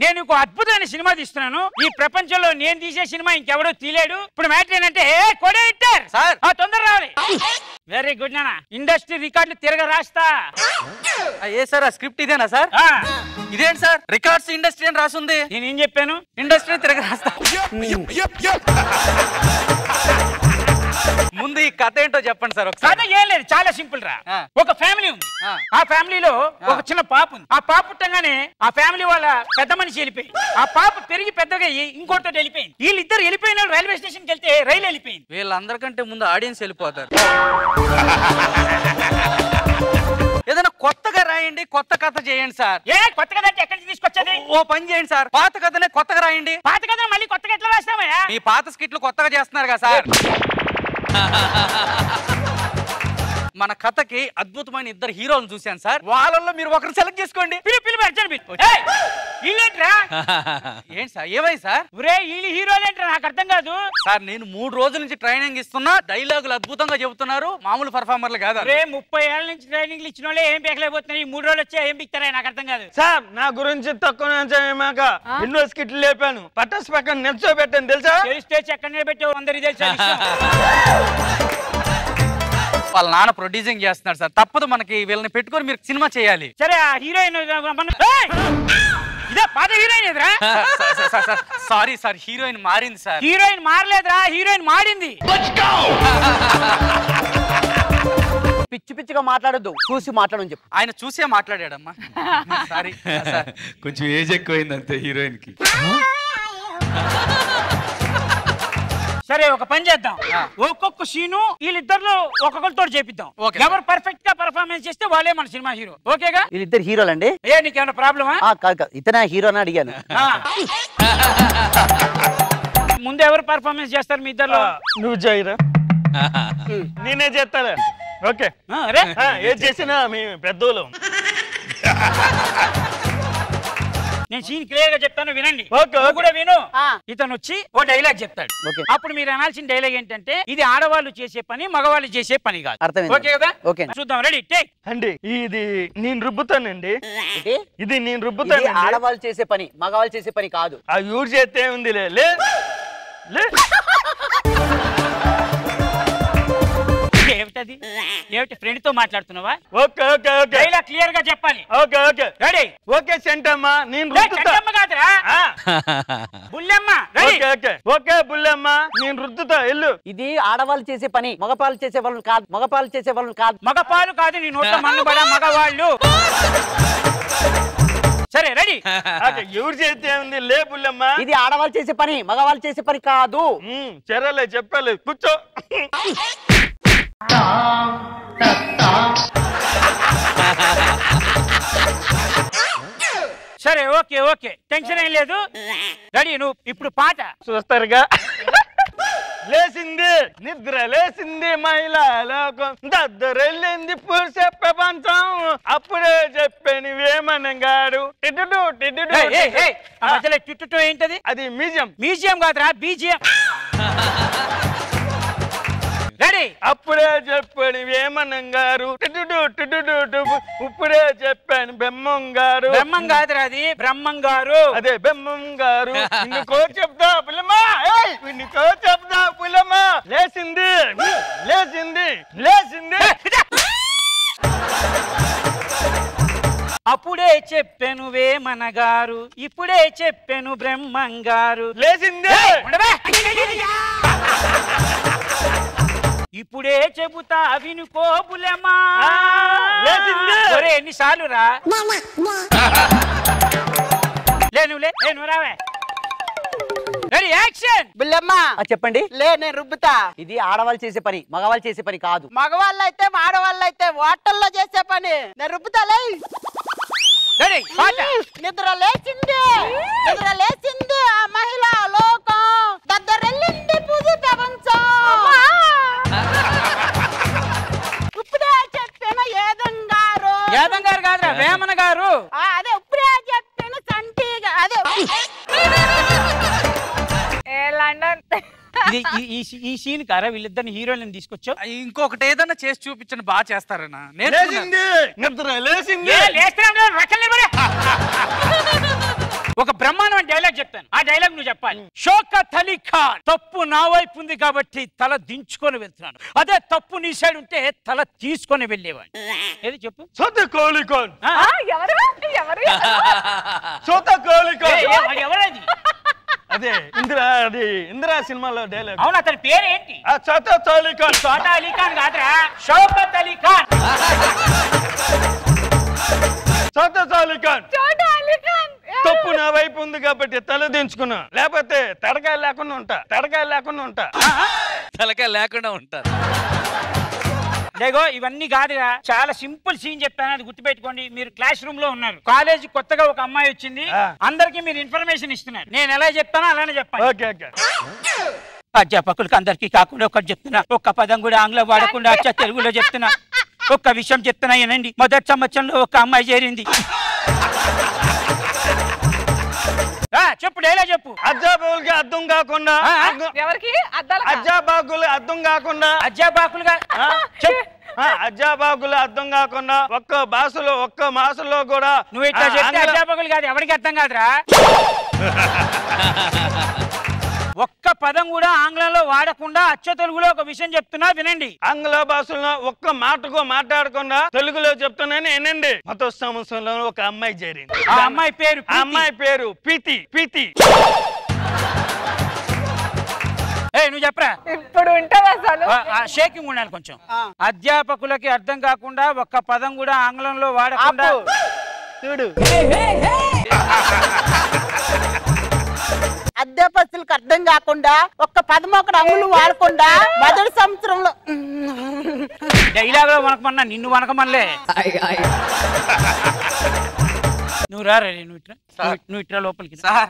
నేను ఒక అద్భుతమైన సినిమా తీస్తున్నాను ఈ ప్రపంచంలో నేను తీసే సినిమా ఇంకెవడో తీలేడు ఇప్పుడు మ్యాటర్ ఏంటంటే ఏ కొడేటర్ సార్. ఆ తొందర రావాలి వెరీ గుడ్ నాన్న ఇండస్ట్రీ రికార్డులు తిరగ రాస్తా ఆ, ఏ సార్ ఆ స్క్రిప్ట్ ఇదేనా సార్ ఆ, ఇదేంటి సార్ రికార్డ్స్ ఇండస్ట్రీ అని రాసుంది నేనేం చెప్పాను ఇండస్ట్రీ తిరగ రాస్తా ముందు ఈ కథ ఏంటో చెప్పండి సార్ కథ ఒకసారి ఏం లేదు చాలా సింపుల్ రా ఆ. ఒక ఫ్యామిలీ ఉంది ఆ. ఆ ఫ్యామిలీలో ఒక చిన్న పాప ఉంది ఆ పాప పుట్టంగానే ఆ ఫ్యామిలీ వాళ్ళ పెద్ద మనిషి వెళ్ళిపోయి ఆ పాప పెరిగి పెద్దగా అయ్యి ఇంకోటితో వెళ్ళిపోయింది వీళ్ళిద్దరు వెళ్ళిపోయిన వాళ్ళు రైల్వే స్టేషన్కి వెళ్తే రైలు వెళ్ళిపోయింది వీళ్ళందరికంటే ముందు ఆడియన్స్ వెళ్ళిపోతారు ఏదైనా కొత్తగా రాయండి కొత్త కథ చేయండి సార్ ఏ కొత్త కథ అంటే ఎక్కడి నుంచి తీసుకొచ్చేది ఓ పని చేయండి సార్ పాత కథనే కొత్తగా రాయండి పాత కథ మళ్ళీ కొత్తగా ఎట్లా రాస్తామయ్యా మీ పాత స్కిట్లు కొత్తగా చేస్తున్నారు కదా సార్ మన కథకి అద్భుతమైన ఇద్దరు హీరోలను చూశాను సార్ వాళ్ళల్లో మీరు ఒకరు సెలెక్ట్ చేసుకోండి పిలు పిలు అర్జున్ పిలు ఏయ్, వీళ్ళేంట్రా ఏంటి సార్ ఏమై సార్ ఒరే వీళ్ళు హీరోలేంట్రా నాకు అర్థం కాదు సార్ నేను మూడు రోజుల నుంచి ట్రైనింగ్ ఇస్తున్నా డైలాగులు అద్భుతంగా చెబుతున్నారు మామూలు పర్ఫార్మర్లు కాదు రే ముప్పై ఏళ్ళ నుంచి ట్రైనింగ్లు ఇచ్చిన వాళ్ళే ఏం పీకలేకపోతున్నారు ఈ మూడు రోజులు వచ్చా ఏం పిక్తారా నాకు అర్థం కాదు సార్ నా గురించి తక్కువ అంచనాక ఎన్నో స్కిట్లు లేపాను పట్టస్ పక్కన నిల్చోబెట్టాను తెలుసా తెలిస్తే ఎక్కడ నిలబెట్టే అందరికి తెలుసా విషయం. వాళ్ళ నాన్న ప్రొడ్యూసింగ్ చేస్తున్నారు సార్ తప్పదు మనకి వీళ్ళని పెట్టుకొని మీరు సినిమా చేయాలి సరే ఆ హీరోయిన్ మన- ఏయ్! ఇదే పాత హీరోయిన్ ఎదురా సారీ సార్ హీరోయిన్ మారింది సార్ హీరోయిన్ మారలేదురా హీరోయిన్ మారింది పిచ్చి పిచ్చిగా మాట్లాడొద్దు చూసి మాట్లాడని చెప్పు ఆయన చూసే మాట్లాడాడమ్మా సారీ సార్ కొంచెం ఏజ్ ఎక్కువైంది అంతే హీరోయిన్ కి సరే ఒక పని చేద్దాం ఆ. ఒక్కొక్క సీను వీళ్ళిద్దరిలో ఒక్కొక్కరితో చేపిద్దాం ఓకే. ఎవరు పర్ఫెక్ట్ గా పర్ఫార్మెన్స్ చేస్తే వాళ్ళే మన సినిమా హీరో ఓకేగా వీళ్ళిద్దరు హీరోలండి ఏ నీకేమైనా ప్రాబ్లమా ఆ, కాదు కాదు ఇతనే హీరో అని అడిగాను ముందు ఎవరు పర్ఫార్మెన్స్ చేస్తారు మీ ఇద్దరు ఆ, నువ్వు చేయరా నేనే చేస్తాను ఓకే అరే ఆ, ఏది చేసినా మీ పెద్దోళ్ళు నేను సీన్ క్లియర్ గా చెప్తాను వినండి ఓకే, నువ్వు ఓకే. కూడా విను ఆ. ఇతను వచ్చి ఓ డైలాగ్ చెప్తాడు ఓకే. అప్పుడు మీరు అనాల్సిన డైలాగ్ ఏంటంటే ఇది ఆడవాళ్ళు చేసే పని మగవాళ్ళు చేసే పని కాదు అర్థమైంది. ఓకే కదా ఓకే. చూద్దాం రెడీ టేక్ అండి ఇది నేను రుబ్బుతానండి ఏంటి? ఇది నేను ఇది రుబ్బుతానండి ఆడవాళ్ళు చేసే పని మగవాళ్ళు చేసే పని కాదు ఆ యూజ్ చేస్తే ఉంది లే లే లే ఏమిటది ఏమిటి ఫ్రెండ్ తో మాట్లాడుతున్నావా okay okay okay dialogue clear గా చెప్పాలి ఓకే ఓకే రెడీ ఓకే సెంటమ్మా నేను రుద్దుతా చెట్టమ్మ కాదురా ఆ, బుల్లెమ్మ రెడీ ఓకే ఓకే ఓకే బుల్లమ్మ నేను రుద్దుతా ఎల్లు ఇది ఆడవాళ్ళు చేసే పని మగపాలు చేసే వాళ్ళని కాదు మగపాలు చేసే వాళ్ళని కాదు మగపాలు కాదు నీ నోట్లో మన్నబడ మగవాళ్ళు సరే రెడీ ఓకే ఎవరు చేస్తే ఉంది లే బుల్లమ్మ ఇది ఆడవాళ్ళు చేసే పని మగవాళ్ళు చేసే పని కాదు ఉమ్, సరేలే చెప్పలే కూర్చో సరే ఓకే ఓకే టెన్షన్ ఏం లేదు రెడీ నువ్వు ఇప్పుడు పాట చూస్తారుగా లేసింది నిద్ర లేసింది మహిళ లోకం దద్దరెళ్ళింది పురుష ప్రపంచం అప్పుడే చెప్పాను వేమనంగాడు టిడ్డు టిడ్డు ఏయ్, ఏయ్, ఏయ్, ఆ మధ్యలో చుట్టూ ఏంటది అది మ్యూజియం మ్యూజియం కాదురా బీజియం రెడీ అప్పుడే చెప్పాను వేమనంగారు టిడ్డు టిడ్డు ఇప్పుడే చెప్పాను బెమ్మం గారు బ్రహ్మం కాదురా అది బ్రహ్మం గారు అదే బెమ్మం గారు నిన్నుకో చెప్తా పులమా ఏయ్ నిన్నుకో చెప్తా పులమా లేచింది లేచింది లేచింది అప్పుడే చెప్పాను వేమనగారు ఇప్పుడే చెప్పాను బ్రహ్మంగారు లేచింది ఉండవే. ఇప్పుడే చెబుతా వినుకో బులెమ్మా ఆ, లేచింది. ఒరే ఎన్నిసార్లు రా లేను లే ఏ, నువ్వు రావే రెడీ యాక్షన్ బుల్లమ్మా ఆ, చెప్పండి లే నేను రుబ్బుతా ఇది ఆడవాళ్ళు చేసే పని మగవాళ్ళు చేసే పని కాదు మగవాళ్ళు అయితే ఆడవాళ్ళు అయితే వాటర్లో చేసే పని నేను రుబ్బుతాలే రెడీ పాట నిద్ర లేచింది నిద్ర లేచింది ఆ మహిళ లోకం దద్దరెళ్ళింది పుది ప్రపంచం ఇప్పుడే చెప్పాను ఏదంగారు యాదం గారు కాదురా వేమన గారు ఆ, అదే ఇప్పుడే చెప్పాను సంటిగా అదే ఏ లండన్ ఇది ఈ- ఈ ఈ సీన్ కారా వీళ్ళిద్దరిని హీరోయిన్ తీసుకొచ్చావు ఇంకొకటి ఏదన్నా చేసి చూపించండి బాగా చేస్తారన్నా నేను లేచింది నిద్ర లేచింది ఏ, లేస్తున్నాడు, రెక్కలు నిలబడి. ఒక బ్రహ్మాండమైన డైలాగ్ చెప్తాను ఆ డైలాగ్ నువ్వు చెప్పాలి షోకత్ అలీ ఖాన్ తప్పు నా వైపు ఉంది కాబట్టి తల దించుకొని వెళ్తున్నాను అదే తప్పు నీ సైడ్ ఉంటే తల తీసుకొని వెళ్ళేవాడిని ఏది చెప్పు సోత కోలికోన్ ఆ? ఆ, ఎవరు ఎవరు సోత ఏ, కోలికోన్ ఏ, అది ఎవరది అదే ఇందిరా అది ఇందిరా సినిమాలో డైలాగ్ అవును అతని పేరేంటి ఆ సోత కోలికోన్ చోటా అలీ ఖాన్ కాదురా షౌకత్ అలీ ఖాన్ సోత కోలికోన్ చోటా అలీ ఖాన్ తప్పు నా వైపు ఉంది కాబట్టి తల దించుకున్నా లేకపోతే తడకాయ లేకుండా ఉంటా తడకాయ లేకుండా ఉంటా తలకాయ లేకుండా ఉంటారు లేగో ఇవన్నీ కాదుగా చాలా సింపుల్ సీన్ చెప్తాను అది గుర్తుపెట్టుకోండి మీరు క్లాస్ రూమ్ లో ఉన్నారు కాలేజ్ కొత్తగా ఒక అమ్మాయి వచ్చింది ఆ. అందరికి మీరు ఇన్ఫర్మేషన్ ఇస్తున్నారు నేను ఎలా చెప్తానో అలానే చెప్పండి ఓకే ఓకే అధ్యాపకులకు అందరికీ కాకుండా ఒకటి చెప్తున్నా ఒక్క పదం కూడా ఆంగ్లం వాడకుండా అచ్చ తెలుగులో చెప్తున్నా ఒక్క విషయం చెప్తున్నా ఏనండి మొదటి సంవత్సరంలో ఒక అమ్మాయి చేరింది ఆ, చెప్పు డైలా చెప్పు అజ్జాబాగులకి అర్థం కాకుండా ఆ, ఆ. అగ్గ- ఎవరికి అద్దాల అజ్జాబాగులు అర్థం కాకుండా అధ్యాపకులుగా ఆ? చెప్పు ఆ, అజ్జాబాగులు అర్థం కాకుండా ఒక్క భాషలో ఒక్క మాసలో కూడా నువ్వు ఇట్లా ఆ, చెప్తే ఆంగ్ల- అధ్యాపకులు కాదు ఎవరికి అర్థం కాదురా ఒక్క పదం కూడా ఆంగ్లంలో వాడకుండా అచ్చ తెలుగులో ఒక విషయం చెప్తున్నా వినండి ఆంగ్ల భాషలో ఒక్క మాటకు మాట్లాడకుండా తెలుగులో చెప్తున్నాను వినండి మత సంవత్సరంలో ఒక అమ్మాయి చేరింది ఆ అమ్మాయి పేరు ఆ అమ్మాయి పేరు పీతి పీతి ఏ నువ్వు చెప్పరా ఇప్పుడు ఉంటది అసలు షేకింగ్ ఉండాలి కొంచెం అధ్యాపకులకి అర్థం కాకుండా ఒక్క పదం కూడా ఆంగ్లంలో వాడకుండా ఆపు. చూడు అధ్యాపకులకు అర్థం కాకుండా ఒక్క పదమొకటి అంగులు వాడకుండా మొదటి సంవత్సరంలో డైలాగ్ లో వనకమన్నా నిన్ను వనకమనలే నువ్వు రా రే, నువ్వు ఇట్రా నువ్వు- నువ్వు ఇట్రా లోపలికి రా. సార్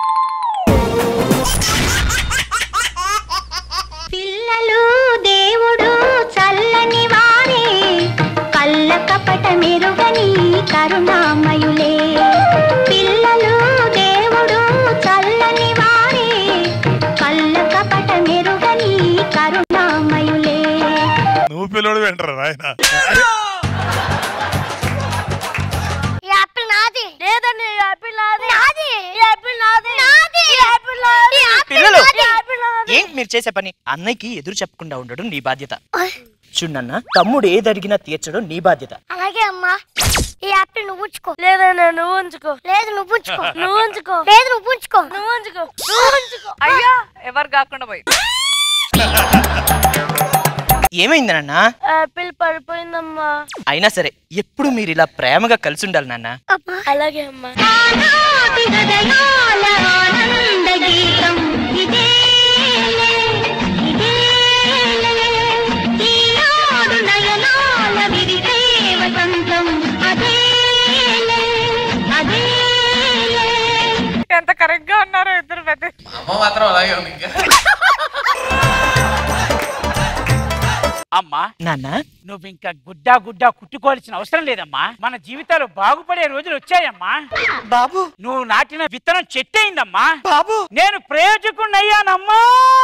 పిల్లలు దేవుడు చల్లని వారే కళ్ళ కపట మెరుగని కరుణామయులే పిల్లలు దేవుడు చల్లని వారే కళ్ళ కపట మెరుగని కరుణామయులే నువ్వు పిల్లడు వెంటరా నాయన ఈ యాపిల్ నాది లేదండి ఈ యాపిల్ నాది నాది ఈ యాపిల్ నాది నాది ఈ యాపిల్ నాది పిల్లలు ఈ యాపిల్ నాది ఏంటి మీరు చేసే పని అన్నయ్యకి ఎదురు చెప్పకుండా ఉండడం నీ బాధ్యత చూడన్న తమ్ముడు ఏది అడిగినా తీర్చడం నీ బాధ్యత అలాగే అమ్మా ఈ యాపిల్ నువ్వు ఉంచుకో లేదన్నా నువ్వు ఉంచుకో లేదు నువ్వు ఉంచుకో నువ్వు ఉంచుకో లేదు నువ్వు ఉంచుకో నువ్వు ఉంచుకో నువ్వు ఉంచుకో అయ్యా ఎవరు కాకుండా పోయి ఏమైంది నాన్న యాపిల్ పడిపోయిందమ్మా అయినా సరే ఎప్పుడు మీరు ఇలా ప్రేమగా కలిసి ఉండాలి నాన్న అలాగే అమ్మా ఎంత కరెక్ట్ గా ఉన్నారో ఇద్దరు పెద్ద అమ్మ మాత్రం అలాగే ఉంది ఇంకా అమ్మా నాన్న నువ్వు ఇంకా గుడ్డా గుడ్డా కుట్టుకోవాల్సిన అవసరం లేదమ్మా మన జీవితాలు బాగుపడే రోజులు వచ్చాయమ్మా బాబు నువ్వు నాటిన విత్తనం చెట్టు అయిందమ్మా బాబు నేను ప్రయోజకుడినయ్యానమ్మా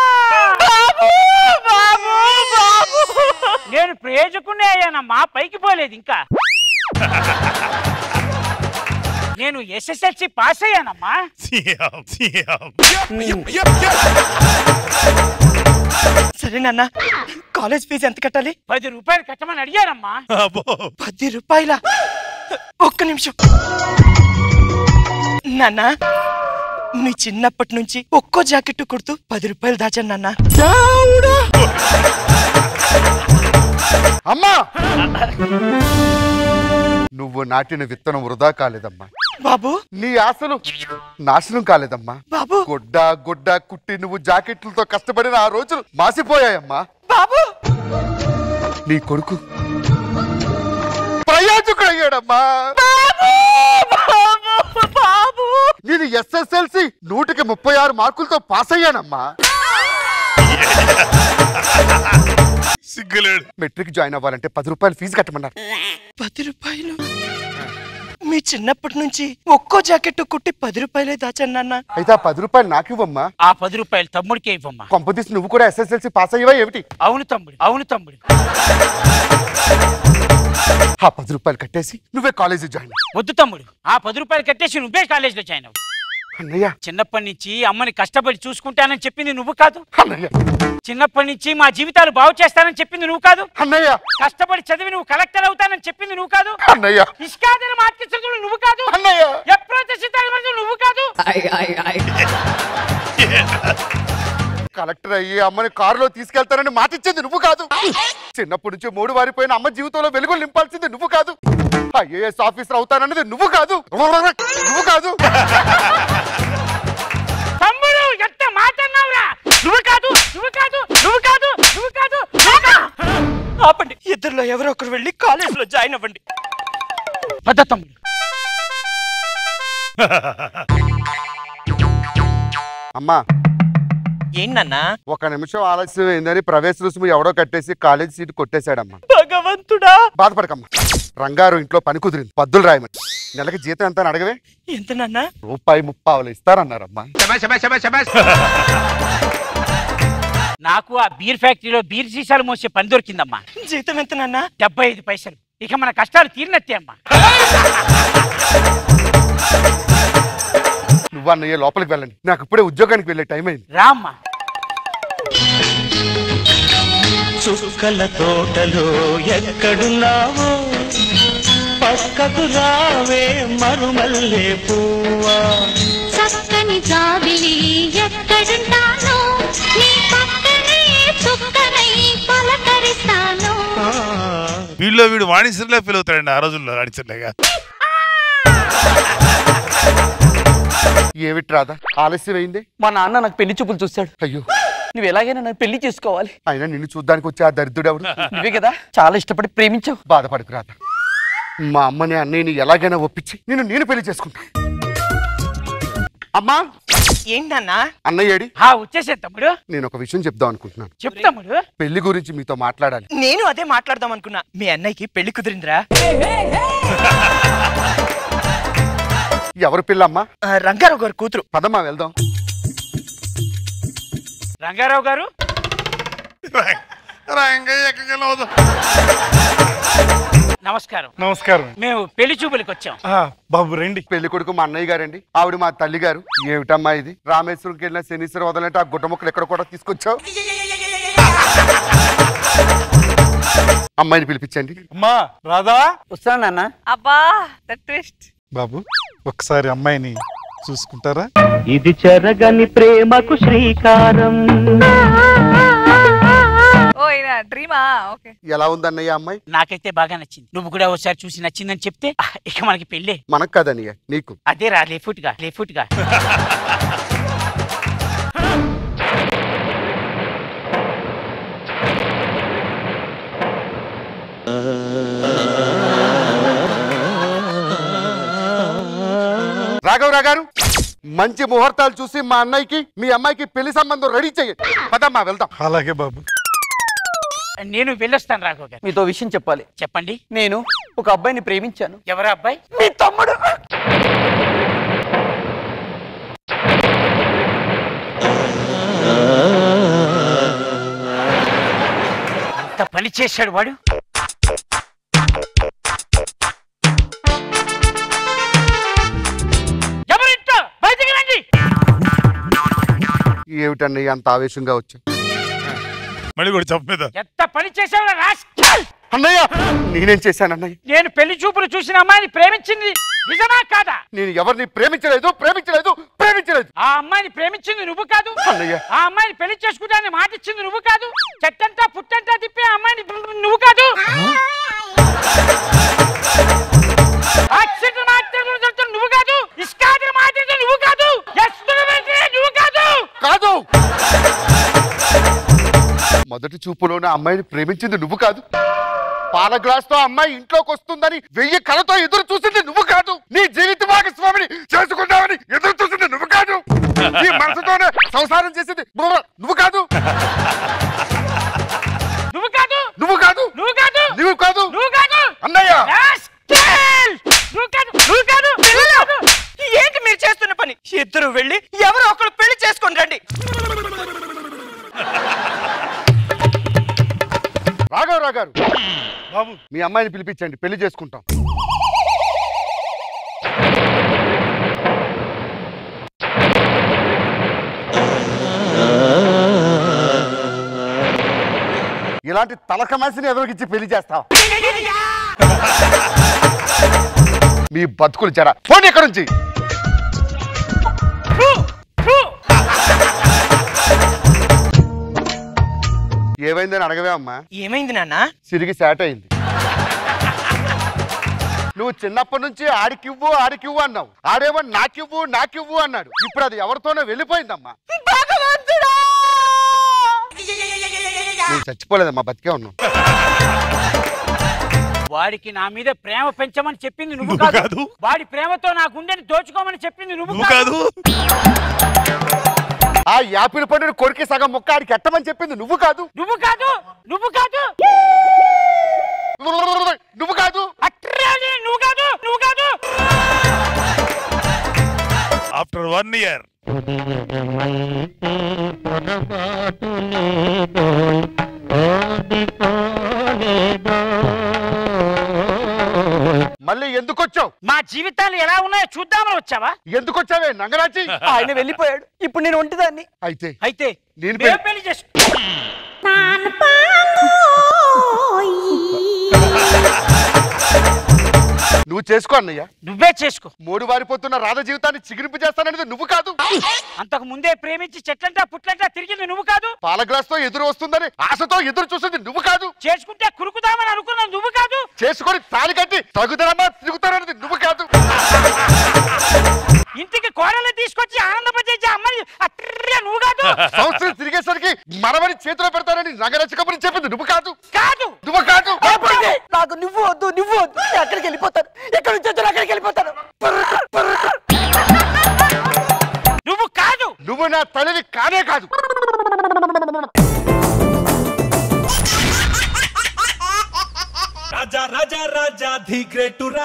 నేను ప్రయోజకుడిని అయ్యానమ్మా పైకి పోలేదు ఇంకా నేను ఎస్ఎస్ఎల్సి పాస్ అయ్యానమ్మా సీఎం సీఎం సరే నాన్న కాలేజ్ ఫీజు ఎంత కట్టాలి పది రూపాయలు కట్టమని అడిగారమ్మా అబ్బో పది రూపాయల ఒక్క నిమిషం నాన్న మీ చిన్నప్పటి నుంచి ఒక్కో జాకెట్ కుడుతూ పది రూపాయలు దాచాను నాన్న అమ్మా నువ్వు నాటిన విత్తనం వృధా కాలేదమ్మా బాబు నీ ఆశలు నాశనం కాలేదమ్మా బాబు గుడ్డ గుడ్డ కుట్టి నువ్వు జాకెట్లతో కష్టపడిన ఆ రోజులు మాసిపోయాయమ్మా బాబు నీ కొడుకు ప్రయోజకుడయ్యాడమ్మా నేను ఎస్ఎస్ఎల్సి నూటికి ముప్పై ఆరు మార్కులతో పాస్ అయ్యానమ్మా సిగ్గులేడు మెట్రిక్ జాయిన్ అవ్వాలంటే పది రూపాయలు ఫీజు కట్టమన్నారు పది రూపాయలు మీ చిన్నప్పటి నుంచి ఒక్కో జాకెట్ కుట్టి పది రూపాయలే దాచాను నాన్న అయితే ఆ పది రూపాయలు నాకు ఇవ్వమ్మా ఆ పది రూపాయలు తమ్ముడికే ఇవ్వమ్మా కొంపతీసి నువ్వు కూడా ఎస్ఎస్ఎల్సి పాస్ అయ్యవా ఏమిటి అవును తమ్ముడు అవును తమ్ముడు ఆ పది రూపాయలు కట్టేసి నువ్వే కాలేజీ జాయిన్ అవ్వు. వద్దు తమ్ముడు ఆ పది రూపాయలు కట్టేసి నువ్వే కాలేజీలో జాయిన్ అవ్వు అన్నయ్య చిన్నప్పటి నుంచి అమ్మని కష్టపడి చూసుకుంటానని చెప్పింది నువ్వు కాదు అన్నయ్య చిన్నప్పటి నుంచి మా జీవితాలు బాగు చేస్తానని చెప్పింది నువ్వు కాదు అన్నయ్య కష్టపడి చదివి నువ్వు కలెక్టర్ అవుతానని చెప్పింది నువ్వు కాదు అన్నయ్య ఇష్కాదని మార్కెట్ నువ్వు కాదు అన్నయ్య ఎప్పుడైతే సిద్ధాంతం నువ్వు కాదు కలెక్టర్ అయ్యి అమ్మని కారులో తీసుకెళ్తానని మాట ఇచ్చింది నువ్వు కాదు చిన్నప్పటి నుంచి మూడు వారిపోయిన అమ్మ జీవితంలో వెలుగులు నింపాల్సింది నువ్వు కాదు ఐఏఎస్ ఆఫీసర్ అవుతానన్నది నువ్వు కాదు నువ్వు కాదు తమ్ముడు ఎంత మాట అన్నావురా నువ్వు కాదు నువ్వు కాదు నువ్వు కాదు నువ్వు కాదు నువ్వు కాదు ఆపండి ఇద్దరులో ఎవరో ఒకరు వెళ్ళి కాలేజీలో జాయిన్ అవ్వండి పద్ధ తమ్ముడు అమ్మా ఏంటన్నా ఒక నిమిషం ఆలస్యం అయిందని ప్రవేశ రుసుము ఎవడో కట్టేసి కాలేజ్ సీట్ కొట్టేశాడమ్మా భగవంతుడా బాధపడకమ్మా రంగారు ఇంట్లో పని కుదిరింది పద్దులు రాయమని నెలకి జీతం ఎంత అని అడగవే ఎంత నాన్నా రూపాయి ముప్పావులు ఇస్తారన్నారమ్మా నాకు ఆ బీర్ ఫ్యాక్టరీలో బీర్ సీసాలు మోసే పని దొరికిందమ్మా జీతం ఎంత నాన్నా డెబ్బై ఐదు పైసలు ఇక మన కష్టాలు తీరినట్టే అమ్మా నువ్వు అన్నయ్య లోపలికి వెళ్ళండి నాకు ఇప్పుడే ఉద్యోగానికి వెళ్ళే టైం అయింది రామ్మా చుక్కల తోటలో ఎక్కడున్నావో పక్కకు రావే మరుమల్లే పువ్వా చక్కని జాబిలి ఎక్కడుంటాను నీ పక్కనే చుక్కనై పలకరిస్తాను వీళ్ళు వీడు వాణిశ్రీలే ఫీల్ అవుతాడండి ఆ రోజుల్లో వాణిశ్రీలేగా ఏమిటి రాదా ఆలస్యం అయింది మా నాన్న నాకు పెళ్లి చూపులు చూస్తాడు అయ్యో నువ్వు ఎలాగైనా నన్ను పెళ్లి చేసుకోవాలి అయినా నిన్ను చూడ్డానికి వచ్చే ఆ దరిద్రుడు ఎవడు నువ్వే కదా చాలా ఇష్టపడి ప్రేమించావు బాధపడకు రాదా మా అమ్మని అన్నయ్యని ఎలాగైనా ఒప్పించి నేను నేను పెళ్లి చేసుకుంటా అమ్మా ఏంటన్నా అన్నయ్య ఏడి ఆ వచ్చేసే తమ్ముడు నేను ఒక విషయం చెప్దాం అనుకుంటున్నాను చెప్పు తమ్ముడు పెళ్లి గురించి మీతో మాట్లాడాలి నేను అదే మాట్లాడదాం అనుకున్నా మీ అన్నయ్యకి పెళ్లి కుదిరిందిరా ఎవరు పిల్లమ్మా ఆ, రంగారావు గారు కూతురు పదమ్మా వెళ్దాం రంగారావు గారు రంగయ్య ఎక్కడికి వెళ్ళవద్దు నమస్కారం నమస్కారం మేము పెళ్లి చూపులకు వచ్చాం ఆ, బాబు రండి పెళ్లి కొడుకు మా అన్నయ్య గారండి ఆవిడ మా తల్లి గారు ఏమిటమ్మా ఇది రామేశ్వరంకి వెళ్ళిన శనీశ్వరం వదలంటే ఆ గుడ్డ ముక్కలు ఎక్కడ కూడా తీసుకొచ్చావు అమ్మాయిని పిలిపించండి అమ్మా రాదా వస్తాను నాన్న అబ్బా దట్ ట్విస్ట్ బాబు ఒకసారి అమ్మాయిని చూసుకుంటారా ఇది చెరగని ప్రేమకు శ్రీకారం ఓ ఈయన డ్రీమా ఓకే ఎలా ఉంది అన్నయ్య అమ్మాయి నాకైతే బాగా నచ్చింది నువ్వు కూడా ఒకసారి చూసి నచ్చిందని చెప్తే ఆ, ఇక మనకి పెళ్ళే మనకు కాదన్నయ్య నీకు అదే రా లేఫుట్ గా లేఫుట్ గా రాఘవరావు గారు మంచి ముహూర్తాలు చూసి మా అన్నయ్యకి మీ అమ్మాయికి పెళ్లి సంబంధం రెడీ చేయండి పదమ్మా వెళ్దాం అలాగే బాబు నేను వెళ్ళొస్తాను రాఘవ్ గారు మీతో విషయం చెప్పాలి చెప్పండి నేను ఒక అబ్బాయిని ప్రేమించాను ఎవరా అబ్బాయి మీ తమ్ముడు ఎంత పని చేశాడు వాడు ఎవరింట్లో బయటికి రండి ఏమిటన్నయ్య అంత ఆవేశంగా వచ్చా మళ్ళీ కూడా చెప్ప మీద ఎంత పని చేశావు రాస్కల్ అన్నయ్య నేనేం చేశాను అన్నయ్య నేను పెళ్లి చూపులు చూసిన అమ్మాయిని ప్రేమించింది నిజమా కాదా నేను ఎవరిని ప్రేమించలేదు ప్రేమించలేదు ప్రేమించలేదు ఆ అమ్మాయిని ప్రేమించింది నువ్వు కాదు అన్నయ్య ఆ అమ్మాయిని పెళ్లి చేసుకుంటానని మాట ఇచ్చింది నువ్వు కాదు చెట్టంతా పుట్టంతా తిప్పి ఆ అమ్మాయిని నువ్వు కాదు అక్షర మాట్లాడుతున్న నువ్వు కాదు ఇష్కాదిని మాట్లాడుతున్న నువ్వు కాదు ఎస్తున్న వెంటనే నువ్వు కాదు కాదు మొదటి చూపులోనే అమ్మాయిని ప్రేమించింది నువ్వు కాదు పాల గ్లాస్ తో అమ్మాయి ఇంట్లోకి వస్తుందని వెయ్యి కళతో ఎదురు చూసింది నువ్వు కాదు నీ జీవిత భాగస్వామిని చేసుకుంటావని ఎదురు చూసింది నువ్వు కాదు నీ మనసుతోనే సంసారం చేసింది బుర్ర నువ్వు కాదు నువ్వు కాదు నువ్వు కాదు నువ్వు కాదు నువ్వు కాదు నువ్వు కాదు అన్నయ్య రాస్కల్! నువ్వు కాదు నువ్వు కాదు నువ్వు కాదు ఏంటి మీరు చేస్తున్న పని ఇద్దరు వెళ్ళి ఎవరో ఒకరు పెళ్లి చేసుకొని రండి రాఘవరావు గారు బాబు మీ అమ్మాయిని పిలిపించండి పెళ్లి చేసుకుంటాం ఇలాంటి తలక మనిషిని ఎదురుకిచ్చి పెళ్లి చేస్తావు మీ బతుకులు జర పోనీ ఇక్కడ నుంచి ఏమైందని అడగవే అమ్మా ఏమైంది నాన్న సిరిగి శాట్ అయింది నువ్వు చిన్నప్పటి నుంచి ఆడికివ్వు ఆడికివ్వు అన్నావు ఆడేమో నాకివ్వు నాకివ్వు అన్నాడు ఇప్పుడు అది ఎవరితోనో వెళ్ళిపోయిందమ్మా నేను చచ్చిపోలేదమ్మా బతికే ఉన్నావు వాడికి నా మీద ప్రేమ పెంచమని చెప్పింది నువ్వు నువ్వు కాదు కాదు. వాడి ప్రేమతో నా గుండెని దోచుకోమని చెప్పింది నువ్వు నువ్వు కాదు ఆ యాపిల్ పండుని కొరికి సగం ముక్క ఆడికి ఎట్టమని చెప్పింది నువ్వు కాదు నువ్వు కాదు నువ్వు కాదు నువ్వు కాదు అట్రాలి, నువ్వు కాదు నువ్వు కాదు ఆఫ్టర్ వన్ ఇయర్ మళ్ళీ ఎందుకు వచ్చావు మా జీవితాలు ఎలా ఉన్నాయో చూద్దామని వచ్చావా ఎందుకు వచ్చావే నంగరాచి ఆయన వెళ్ళిపోయాడు ఇప్పుడు నేను ఒంటిదాన్ని అయితే అయితే నేను మేము పెళ్లి- పెళ్లి చేసుకో నువ్వు చేసుకో అన్నయ్య నువ్వే చేసుకో మూడు వారిపోతున్న రాధ జీవితాన్ని చిగురింపు చేస్తాననేది నువ్వు కాదు అంతకు ముందే ప్రేమించి చెట్లంటా పుట్లంటా తిరిగింది నువ్వు కాదు పాల గ్లాస్ తో ఎదురు వస్తుందని ఆశతో ఎదురు చూసింది నువ్వు కాదు చేసుకుంటే కురుకుదామని అనుకున్నది నువ్వు కాదు చేసుకొని తాళి కట్టి తగుదరమ్మా తిరుగుతాననేది నువ్వు కాదు ఇంటికి కోడలు తీసుకొచ్చి ఆనందపరిచే అమ్మాయి అట్రా నువ్వు కాదు సంవత్సరం తిరిగేసరికి మనవని చేతిలో పెడతానని నగరచ కబుర్ని చెప్పింది నువ్వు కాదు కాదు నువ్వు కాదు నాకు నువ్వు వద్దు నువ్వు వద్దు నేను అక్కడికి వెళ్ళిపోతాను ఎక్కడి నుంచి వచ్చాను అక్కడికి వెళ్ళిపోతాను నువ్వు కాదు నువ్వు నా తల్లిని కానే కాదు రాజా రాజా రాజా ది గ్రేటురా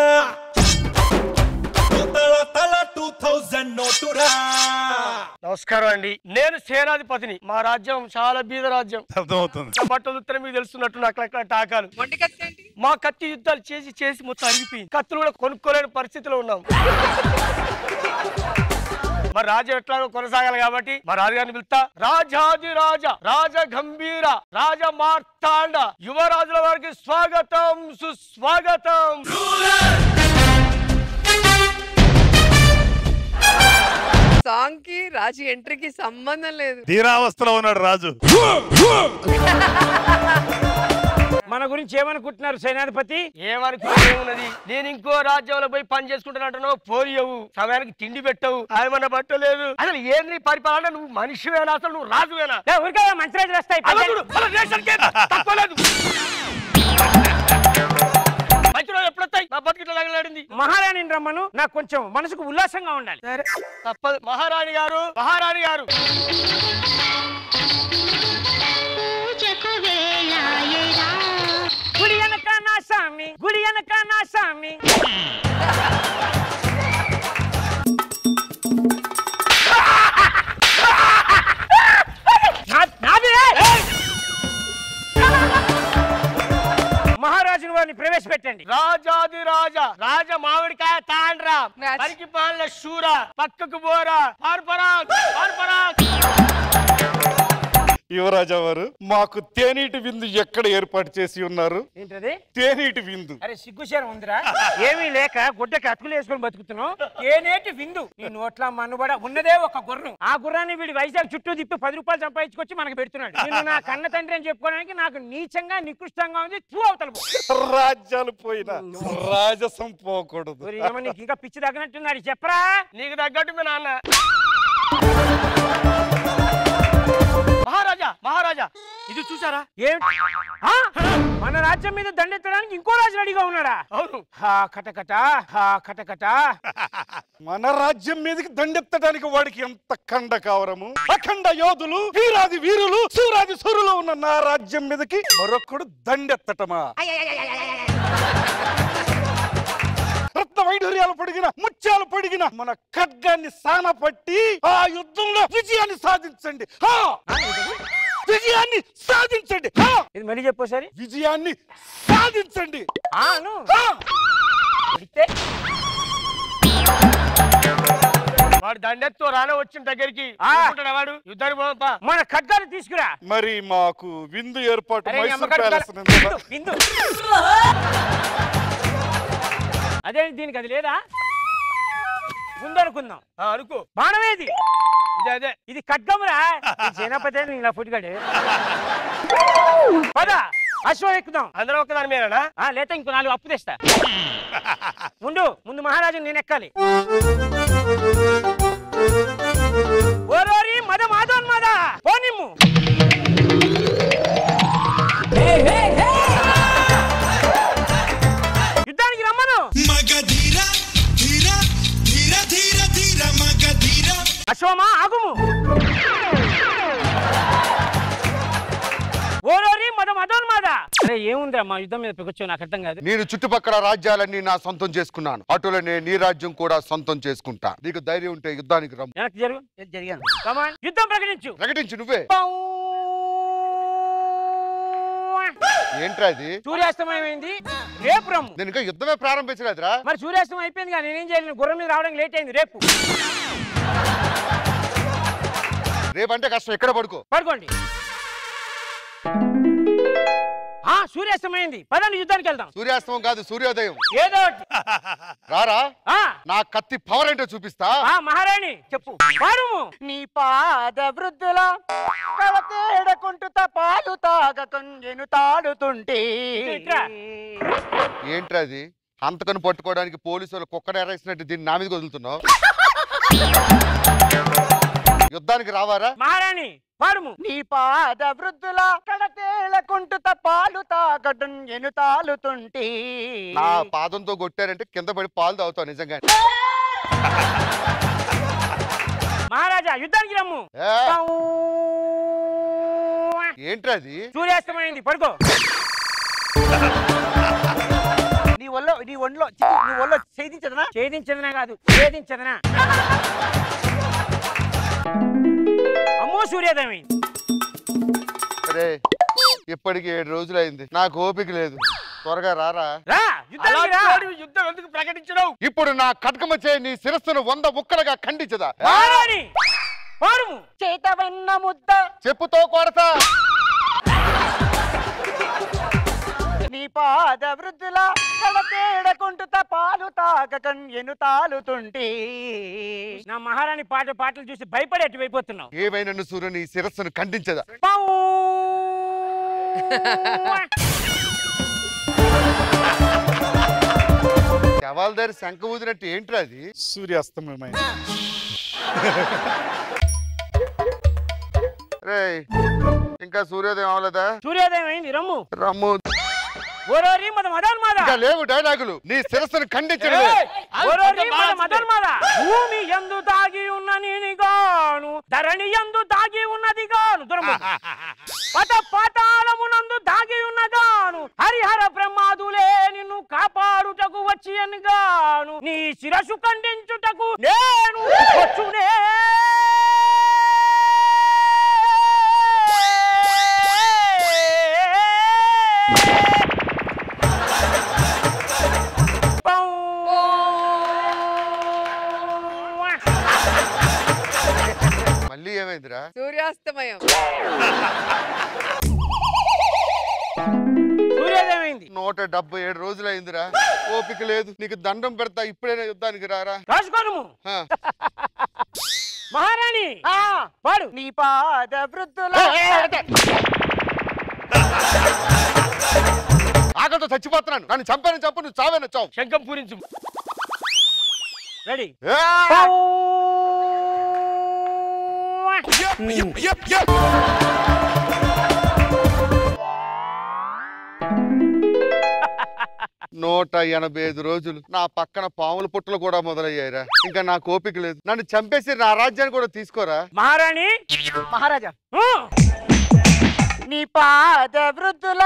తల తల టూ థౌజండ్ నోటురా నమస్కారం అండి నేను సేనాధిపతిని మా రాజ్యం చాలా బీద రాజ్యం అర్థమవుతుంది బట్టలు ఉత్తరం మీకు తెలుస్తున్నట్టు నాకు అక్కడ టాకాలు మా కత్తి యుద్ధాలు చేసి చేసి మొత్తం అరిగిపోయింది కత్తులు కూడా కొనుక్కోలేని పరిస్థితిలో ఉన్నాం మరి రాజు ఎట్లాగో కొనసాగాలి కాబట్టి మా రాజుగారిని పిలుస్తా రాజాది రాజ రాజ గంభీర రాజ మార్తాండ యువరాజుల వారికి స్వాగతం సుస్వాగతం సాంగ్ కి రాజు ఎంట్రీకి సంబంధం లేదు తీరావస్థలో ఉన్నాడు రాజు మన గురించి ఏమనుకుంటున్నారు సేనాధిపతి ఏమనుకున్నది నేను ఇంకో రాజ్యంలో పోయి పని చేసుకుంటున్నట్టునో పోలియవు సమయానికి తిండి పెట్టవు ఆయమన్న పట్టలేదు అసలు ఏంది నీ పరిపాలన నువ్వు మనిషివేనా అసలు నువ్వు రాజువేనా ఏ, ఊరికే మంచిరాజులు వస్తాయి అలా చూడు, అలా రేషన్కే తక్కువ లేదు. మంచి రోజులు ఎప్పుడు వస్తాయి నా బతుకిట్లా తగలాడింది మహారాణిని రమ్మను నాకు కొంచెం మనసుకు ఉల్లాసంగా ఉండాలి సరే తప్పదు మహారాణి గారు మహారాణి గారు గుడి వెనక నా స్వామి గుడి వెనక నా స్వామి నా- నాది! మహారాజుని వారిని ప్రవేశపెట్టండి రాజాది రాజా రాజ మామిడికాయ తాండ్రా పరికి పాల శూర పక్కకు బోరా పార్పరా పార్పరా యువరాజా వారు మాకు తేనీటి విందు ఎక్కడ ఏర్పాటు చేసి ఉన్నారు ఏంటది తేనీటి విందు అరే సిగ్గుశారం ఉందిరా ఏమీ లేక గుడ్డకి అతుకులు వేసుకొని బతుకుతున్నావు ఏనేటి విందు నీ నోట్ల మన్నుబడ ఉన్నదే ఒక గుర్రం ఆ గుర్రాన్ని వీడి వైజాగ్ చుట్టూ తిప్పి పది రూపాయలు సంపాదించుకొచ్చి మనకు పెడుతున్నాడు నేను నా కన్న తండ్రి అని చెప్పుకోవడానికి నాకు నీచంగా నికృష్టంగా ఉంది తూ అవతల పో. రాజ్యాలు పోయినా రాజసం పోకూడదు ఊరి ఏమో నీకు ఇంకా పిచ్చి తగ్గనట్టున్నాడు చెప్పరా నీకు తగ్గట్టు మీ నాన్న మహారాజా మహారాజా ఇది చూసారా ఏమిటి ఆ? మన రాజ్యం మీద దండెత్తడానికి ఇంకో రాజు రెడీగా ఉన్నాడా అవును హా కటకట హా కటకట మన రాజ్యం మీదకి దండెత్తడానికి వాడికి ఎంత కండ కావరము అఖండ యోధులు వీరాది వీరులు సూరాది సూరులు ఉన్న నా రాజ్యం మీదకి మరొకడు దండెత్తటమా రత్న వైఢూర్యాలు పొడిగిన ముత్యాలు పొడిగిన మన ఖడ్గాన్ని సాన పట్టి ఆ యుద్ధంలో విజయాన్ని సాధించండి హా! విజయాన్ని సాధించండి హా! ఇది మళ్ళీ చెప్పోసారి విజయాన్ని సాధించండి ఆను హా! కొడితే వాడు దండెత్తు రానే వచ్చిన దగ్గరికి ఆ. ఊరుకుంటాడా వాడు యుద్ధానికి పోదాంపా మన ఖడ్గాలు తీసుకురా మరి మాకు విందు ఏర్పాటు అరే, ఈ మైసూర్ అమ్మగారు ప్యాలెస్ ఖడ్గాలు- నుండి బా- విందు, విందు. అదే దీనికి అది లేదా ముందనుకుందాం అనుకో బాణమేది ఇదే అదే ఇది ఖడ్గమురా ఈ సేనాపతి ఇలా ఫుట్గాడు పద అశ్వం ఎక్కుదాం అందరూ ఒక్కదాని మీదనా ఆ, లేతే ఇంకో నాలుగు అప్పు తెస్తా ముందు ముందు మహారాజు నేను ఎక్కాలి ఓరోరి మద మాధవన్ మద పోనిమ్ము యుద్ధానికి రమ్మను అశ్వమా ఆగుము ఓరోరి మద మదోన్మాద అరే ఏముందిరా మా యుద్ధం మీద కూర్చో నాకు అర్థం కాదు నేను చుట్టుపక్కల రాజ్యాలన్నీ నా సొంతం చేసుకున్నాను అటులనే నీ రాజ్యం కూడా సొంతం చేసుకుంటా నీకు ధైర్యం ఉంటే యుద్ధానికి రమ్ము వెనక్కి జరుగు జరిగాను కమాన్ యుద్ధం ప్రకటించు ప్రకటించు నువ్వే ఏంట్రా ఇది సూర్యాస్తమయమైంది రేపు రమ్ము నేను ఇంకా యుద్ధమే ప్రారంభించలేదురా మరి సూర్యాస్తమయం అయిపోయింది కానీ నేనేం చేయలేను గుర్రం మీద రావడానికి లేట్ అయింది రేపు రేపంటే కష్టం ఎక్కడ పడుకో పడుకోండి ఆ సూర్యాస్తమైంది పదండి యుద్ధానికి వెళ్దాం సూర్యాస్తమం కాదు సూర్యోదయం ఏదో ఒకటి. రారా ఆ, నా కత్తి పవర్ ఏంటో చూపిస్తా ఆ మహారాణి చెప్పు పాడుము నీ పాద వృద్ధుల కవతేడకుంటుత పాలు తాగకొంజెను తాడుతుంటే ఇట్రా. ఏంట్రా అది అంతకని పట్టుకోవడానికి పోలీసు వాళ్ళు కుక్కను ఎరేసినట్టు దీన్ని నా మీద వదులుతున్నావు యుద్ధానికి రావారా మహారాణి పాడుము నీ పాద వృద్ధుల కడతేళకుంటుత పాలు తాగటం ఎను తాలుతుంటే నా పాదంతో కొట్టారంటే కింద పడి పాలు తాగుతావు నిజంగా మహారాజా యుద్ధానికి రమ్ము ఏ? ఏంట్రా అది సూర్యాస్తమైంది పడుకో నీ ఒళ్ళో నీ ఒంట్లో చిక్కు, నీ ఒళ్ళో ఛేదించదనా ఛేదించదనా కాదు ఛేదించదనా అమ్మో సూర్యోదయం అయింది అరే ఇప్పటికి ఏడు రోజులైంది నాకు ఓపిక లేదు త్వరగా రారా రా యుద్ధానికి రా అలాంటి వాడు యుద్ధం ఎందుకు ప్రకటించడం ఇప్పుడు నా కట్కమ చే నీ శిరస్సును వంద ముక్కలుగా ఖండించదా మహారాణి పాడుము చేతవన్న ముద్ద చెప్పుతో కొడతా నీ పాద వృద్ధుల కడతేడకుంటుత పాలు తాగకం ఎను తాలుతుంటే నా మహారాణి పాట పాటలు చూసి భయపడి అటు అయిపోతున్నావు ఏమైనా సూర్యుని నీ శిరస్సును ఖండించదా శవాలదారి శంఖ ఊదినట్టు ఏంట్రా అది సూర్యాస్తమయమైన రేయ్ ఇంకా సూర్యోదయం అవలేదా సూర్యోదయం అయింది రమ్ము రమ్ము ఓరోరి మద మదోన్మాద ఇంకా లేవు డైలాగులు నీ శిరస్సును ఖండించడమే ఓరోరి మద మదోన్మాద భూమి ఎందు దాగి ఉన్న గాను ధరణి ఎందు దాగి ఉన్నది గాను దురము పట పాతాళమునందు దాగి ఉన్నగాను హరిహర బ్రహ్మాదులే నిన్ను కాపాడుటకు వచ్చి అని గాను నీ శిరసు ఖండించుటకు నేను వచ్చునే మళ్ళీ ఏమైందిరా సూర్యాస్తమయం సూర్యోదయం అయింది నూట డెబ్బై ఏడు రోజులైందిరా ఓపిక లేదు నీకు దండం పెడతా ఇప్పుడైనా యుద్ధానికి రారా రాసుకోను ఆ. మహారాణి పాడు నీ పాద వృద్ధుల ఆకలితో చచ్చిపోతున్నాను నన్ను చంపాను చంపు నువ్వు చావేనా చావు శంఖం పూరించు రెడీ ఏ! నూట ఎనభై ఐదు రోజులు నా పక్కన పాముల పుట్టలు కూడా మొదలయ్యాయిరా ఇంకా నాకు ఓపిక లేదు నన్ను చంపేసి నా రాజ్యాన్ని కూడా తీసుకోరా మహారాణి మహారాజా ఊ! నీ పాద వృద్ధుల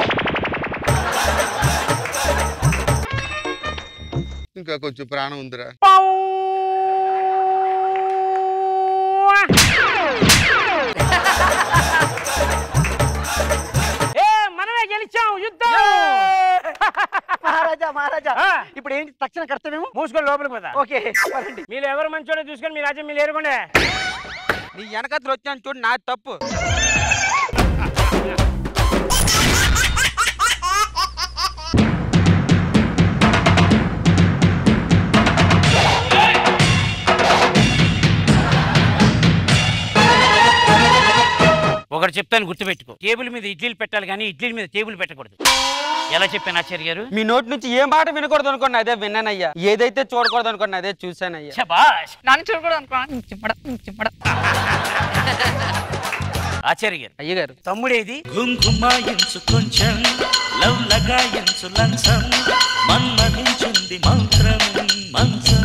ఇంకా కొంచెం ప్రాణం ఉందిరా ఏ మనమే గెలిచాం యుద్ధం మహారాజా మహారాజా అలాగా ఇప్పుడు ఏంటి తక్షణ కర్తవ్యము మూసుకొని లోపలికి పోదా ఓకే పదండి. మీరు ఎవరు మంచోడో చూసుకొని మీ రాజ్యం మీరు ఏరుకోండి నీ వెనకత్తులు వచ్చాను చూడు నా తప్పు ఒకటి చెప్తాను గుర్తుపెట్టుకో టేబుల్ మీద ఇడ్లీలు పెట్టాలి కానీ ఇడ్లీల మీద టేబుల్ పెట్టకూడదు ఎలా చెప్పాను ఆచార్య గారు మీ నోటి నుంచి ఏ మాట వినకూడదు అనుకోండి అదే విన్నానయ్యా ఏదైతే చూడకూడదు అనుకోండి అదే చూశానయ్యా శబాష్ నన్ను చూడకూడదు అనుకున్నాను చిమ్మడ చిమ్మడ ఆచార్య గారు అయ్యగారు తమ్ముడేది ఘుంఘుమాయించు కొంచెం లవ్ లగాయించు లంచం మన్మధించుంది మంత్రం మంచం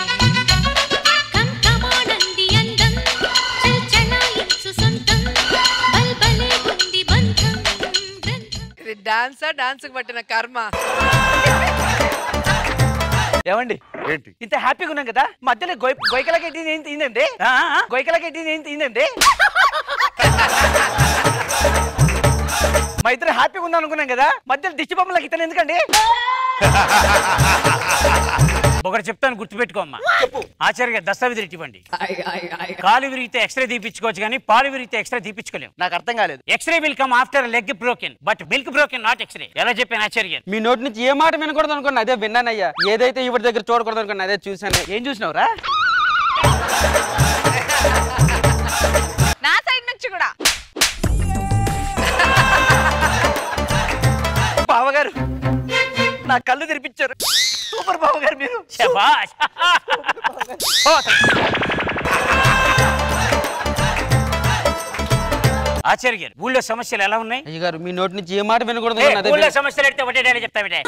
కంకమాడంది అందం చల్చలాయించు సొంతం బల్బలే ఉంది బంధం ఇది డాన్సా డాన్స్ పట్టిన కర్మ ఏమండి ఏంటి ఇంత హ్యాపీగా ఉన్నాం కదా మధ్యలో గొయ్ గొయ్కలకి ఏంటండి గొయ్కలకి ఏంటండి మా ఇద్దరు హ్యాపీగా ఉన్నాం అనుకున్నాం కదా మధ్యలో దిష్టి బొమ్మలకి ఇతను ఎందుకండి ఒకటి చెప్తాను గుర్తుపెట్టుకో అమ్మా ఆచార్య గారు దస్తావేజ్ ఇవ్వండి కాలు విరిగితే ఎక్స్రే తీపించుకోవచ్చు కానీ పాలు విరిగితే ఎక్స్రే తీపించుకోలేము నాకు అర్థం కాలేదు x ray will come after leg broken but milk broken not x ray ఎలా చెప్పాను ఆచార్య గారు మీ నోటి నుంచి ఏ మాట వినకూడదు అనుకోండి అదే విన్నానయ్యా ఏదైతే ఇవిడి దగ్గర చూడకూడదు అనుకోండి అదే చూశాను ఏం చూసినావురా నా సైడ్ నుంచి కూడా బావగారు నా కళ్ళు తెరిపించారు సూపర్ బావగారు మీరు శబాష్ ఓ, ఆచార్య గారు ఊళ్ళో సమస్యలు ఎలా ఉన్నాయి అయ్యగారు మీ నోటి నుంచి ఏ మాట వినకూడదు ఏ, అనుకోండి అదే ఊళ్ళో విన్నా- సమస్యలు ఎడితే ఒకటే డైలాగ్ చెప్తావిటే